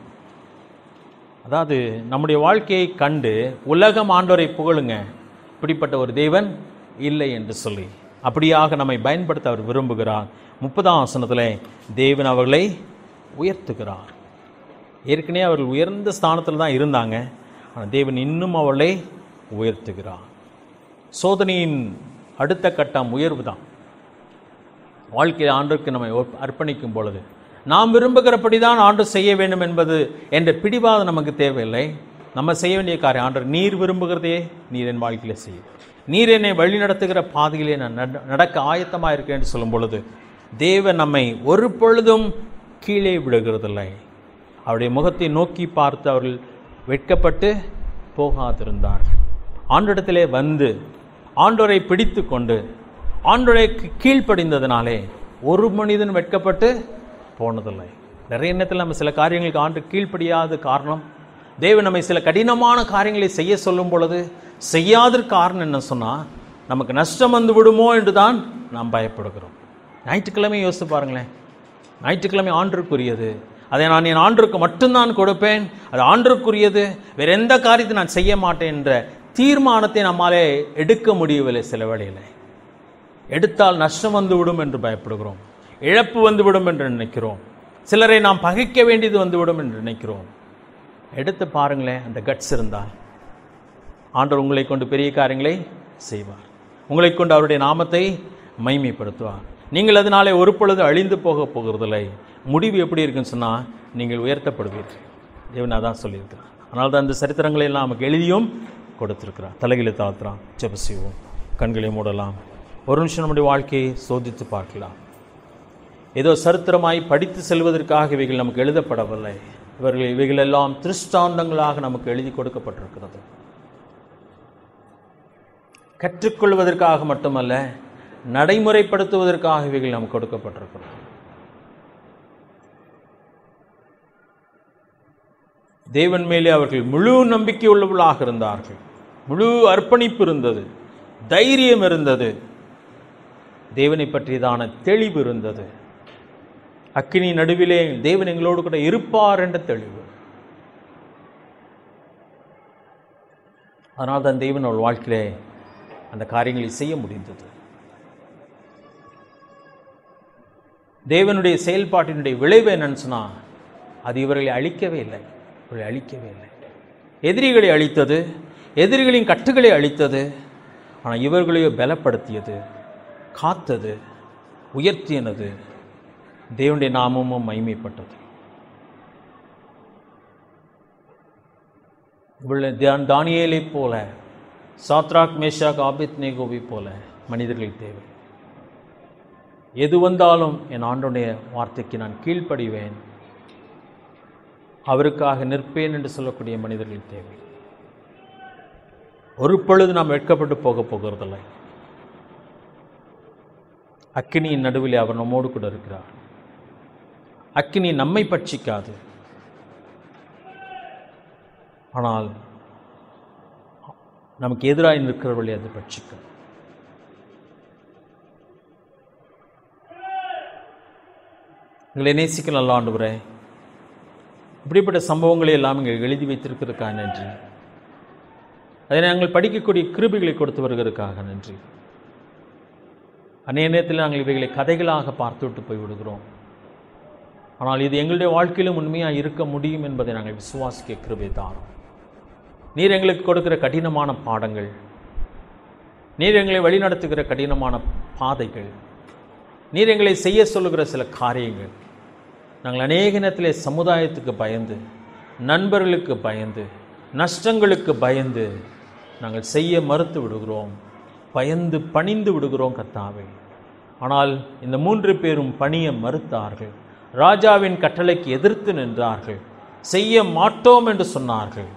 அதாவது நம்முடைய வாழ்க்கையை கண்டு உலகம் ஆண்டவரை புகழுங்க இப்படிப்பட்ட ஒரு தேவன் இல்லை என்று சொல்லி அப்படியாக நம்மை பயன்படுத்த அவர் விரும்புகிறார் முப்பதாம் வசனத்தில் தேவன் அவர்களை உயர்த்துகிறார் ஏற்கனவே அவர்கள் உயர்ந்த ஸ்தானத்தில் தான் இருந்தாங்க ஆனால் தேவன் இன்னும் அவளை உயர்த்துகிறார் சோதனையின் அடுத்த கட்டம் உயர்வு தான் வாழ்க்கையில் ஆண்டுக்கு நம்மை ஒப்- அர்ப்பணிக்கும் பொழுது நாம் விரும்புகிறபடி தான் ஆண்டு செய்ய வேண்டும் என்பது என்ற பிடிவாதம் நமக்கு தேவையில்லை நம்ம செய்ய வேண்டிய காரியம் ஆண்டர் நீர் விரும்புகிறதே நீர் என் வாழ்க்கையில் செய்யும் நீர் என்னை வழி நடத்துகிற பாதையிலே நான் நட- நடக்க ஆயத்தமாக இருக்கேன் என்று சொல்லும் பொழுது தேவன் நம்மை ஒரு பொழுதும் கீழே விடுகிறதில்லை அவருடைய முகத்தை நோக்கி பார்த்து அவர்கள் வெட்கப்பட்டு போகாதிருந்தார்கள் ஆண்டிடத்திலே வந்து ஆண்டோரை பிடித்து கொண்டு ஆண்டோரை கீழ்ப்படிந்ததினாலே ஒரு மனிதன் வெட்கப்பட்டு போனதில்லை நிறைய எண்ணத்தில் நம்ம சில காரியங்களுக்கு ஆண்டு கீழ்ப்படியாத காரணம் தேவன் நம்மை சில கடினமான காரியங்களை செய்ய சொல்லும் பொழுது செய்யாத காரணம் என்ன சொன்னால் நமக்கு நஷ்டம் வந்து விடுமோ என்று தான் நாம் பயப்படுகிறோம் ஞாயிற்றுக்கிழமை யோசித்து பாருங்களேன் ஞாயிற்றுக்கிழமை ஆண்டுக்குரியது அதை நான் என் ஆண்டுக்கு மட்டும்தான் கொடுப்பேன் அது ஆண்டுக்குரியது வேற எந்த காரியத்தை நான் செய்ய மாட்டேன் என்ற தீர்மானத்தை நம்மாலே எடுக்க முடியவில்லை சில வேளையில் எடுத்தால் நஷ்டம் வந்துவிடும் என்று பயப்படுகிறோம் இழப்பு வந்துவிடும் என்று நினைக்கிறோம் சிலரை நாம் பகைக்க வேண்டியது வந்துவிடும் என்று நினைக்கிறோம் எடுத்து பாருங்களேன் அந்த கட்ஸ் இருந்தால் ஆண்டவர் உங்களை கொண்டு பெரிய காரியங்களை செய்வார் உங்களை கொண்டு அவருடைய நாமத்தை மைமைப்படுத்துவார் நீங்கள் அதனாலே ஒரு பொழுது அழிந்து போக போகிறதில்லை முடிவு எப்படி இருக்குன்னு சொன்னால் நீங்கள் உயர்த்தப்படுவீர்கள் தேவன் அதான் சொல்லியிருக்கிறார் அதனால தான் இந்த சரித்திரங்களை எல்லாம் நமக்கு எழுதியும் கொடுத்திருக்கிறார் தலைகளை தாழ்த்துறான் ஜெப செய்வோம் கண்களை மூடலாம் ஒரு நிமிஷம் நம்முடைய வாழ்க்கையை சோதித்து பார்க்கலாம் ஏதோ சரித்திரமாய் படித்து செல்வதற்காக இவைகள் நமக்கு எழுதப்படவில்லை இவர்கள் இவைகள் எல்லாம் திருஷ்டாந்தங்களாக நமக்கு எழுதி கொடுக்கப்பட்டிருக்கிறது கற்றுக்கொள்வதற்காக மட்டுமல்ல நடைமுறைப்படுத்துவதற்காக இவைகள் நமக்கு கொடுக்கப்பட்டிருக்கிறது தேவன் மேலே அவர்கள் முழு நம்பிக்கை உள்ளவர்களாக இருந்தார்கள் முழு அர்ப்பணிப்பு இருந்தது தைரியம் இருந்தது தேவனை பற்றியதான தெளிவு இருந்தது அக்கினி நடுவிலே தேவன் எங்களோடு கூட இருப்பார் என்ற தெளிவு அதனால் தான் தேவன் அவள் வாழ்க்கையிலே அந்த காரியங்களை செய்ய முடிந்தது தேவனுடைய செயல்பாட்டினுடைய விளைவு என்னன்னு சொன்னா அது இவர்களை அழிக்கவே இல்லை இவர்களை அழிக்கவே இல்லை எதிரிகளை அழித்தது எதிரிகளின் கட்டுகளை அழித்தது ஆனால் இவர்களையோ பலப்படுத்தியது காத்தது உயர்த்தியனது தேவனுடைய நாமமும் மைமைப்பட்டது இவளை தியான் தானியேலைப் போல சாத்ராக் மேஷாக் ஆபித் நேகோவை போல மனிதர்கள் தேவை எது வந்தாலும் என் ஆண்டுடைய வார்த்தைக்கு நான் கீழ்ப்படிவேன் அவருக்காக நிற்பேன் என்று சொல்லக்கூடிய மனிதர்கள் தேவை ஒரு பொழுது நாம் வெட்கப்பட்டு போக போகிறதில்லை அக்கினியின் நடுவில் அவர் நம்மோடு கூட இருக்கிறார் அக்கினி நம்மை பட்சிக்காது ஆனால் நமக்கு எதிராக நிற்கிறவர்களை அது பட்சிக்கும் எங்களை நேசிக்க நல்ல ஆண்டவரே இப்படிப்பட்ட சம்பவங்களை எல்லாம் இங்கே எழுதி வைத்திருக்கிறதுக்காக நன்றி அதை நாங்கள் படிக்கக்கூடிய கிருபிகளை கொடுத்து வருகிறதுக்காக நன்றி அநேக நேரத்தில் நாங்கள் இவைகளை கதைகளாக பார்த்துவிட்டு போய் விடுகிறோம் ஆனால் இது எங்களுடைய வாழ்க்கையிலும் உண்மையாக இருக்க முடியும் என்பதை நாங்கள் விசுவாசிக்க கிருபை தாரோம் நீர் எங்களுக்கு கொடுக்கிற கடினமான பாடங்கள் நீர் எங்களை வழிநடத்துகிற கடினமான பாதைகள் நீர் எங்களை செய்ய சொல்லுகிற சில காரியங்கள் நாங்கள் அநேக நேரத்திலே சமுதாயத்துக்கு பயந்து நண்பர்களுக்கு பயந்து நஷ்டங்களுக்கு பயந்து நாங்கள் செய்ய மறுத்து விடுகிறோம் பயந்து பணிந்து விடுகிறோம் கர்த்தாவே ஆனால் இந்த மூன்று பேரும் பணிய மறுத்தார்கள் ராஜாவின் கட்டளைக்கு எதிர்த்து நின்றார்கள் செய்ய மாட்டோம் என்று சொன்னார்கள்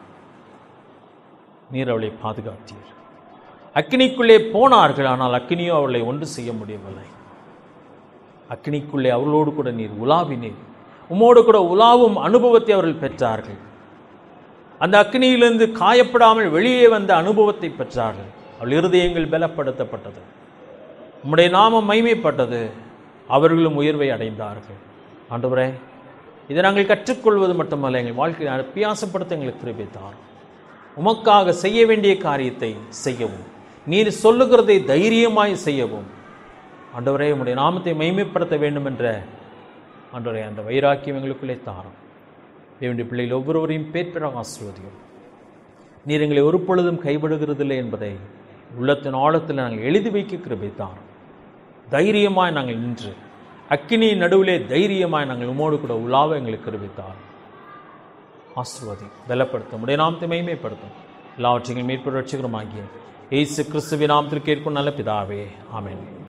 நீர் அவளை பாதுகாத்தீர் அக்கினிக்குள்ளே போனார்கள் ஆனால் அக்கினியோ அவளை ஒன்று செய்ய முடியவில்லை அக்கினிக்குள்ளே அவர்களோடு கூட நீர் உலாவினீர் உம்மோடு கூட உலாவும் அனுபவத்தை அவர்கள் பெற்றார்கள் அந்த அக்னியிலிருந்து காயப்படாமல் வெளியே வந்த அனுபவத்தை பெற்றார்கள் அவள் இருதயங்கள் பலப்படுத்தப்பட்டது உம்முடைய நாமம் மைமைப்பட்டது அவர்களும் உயர்வை அடைந்தார்கள் ஆண்டவரே இதை நாங்கள் கற்றுக்கொள்வது மட்டுமல்ல எங்கள் வாழ்க்கையை அபியாசப்படுத்த எங்களுக்கு கிருபை தாரும் உமக்காக செய்ய வேண்டிய காரியத்தை செய்யவும் நீர் சொல்லுகிறதை தைரியமாய் செய்யவும் ஆண்டவரே உம்முடைய நாமத்தை மைமைப்படுத்த வேண்டும் என்ற ஆண்டவரே அந்த வைராக்கியம் எங்களுக்குள்ளே தாரும் தேவனுடைய பிள்ளைகள் ஒவ்வொருவரையும் பேர்பெறாக ஆசீர்வதியும் நீர் எங்களை ஒரு பொழுதும் கைவிடுகிறதில்லை என்பதை உள்ளத்தின் ஆழத்தில் நாங்கள் எழுதி வைக்க கிருபை தாரும் தைரியமாய் நாங்கள் நின்று அக்கினி நடுவிலே தைரியமாய் நாங்கள் உமோடு கூட உலாவ எங்களுக்கு கிருபை தாரும் ஆசீர்வதி பலப்படுத்தும் உடைய நாமத்தை மைமைப்படுத்தும் எல்லாவற்றையும் மீட்பு ரட்சகரமாகிய இயேசு கிறிஸ்துவின் நாமத்திற்கு ஏற்கும் நல்ல பிதாவே ஆமென்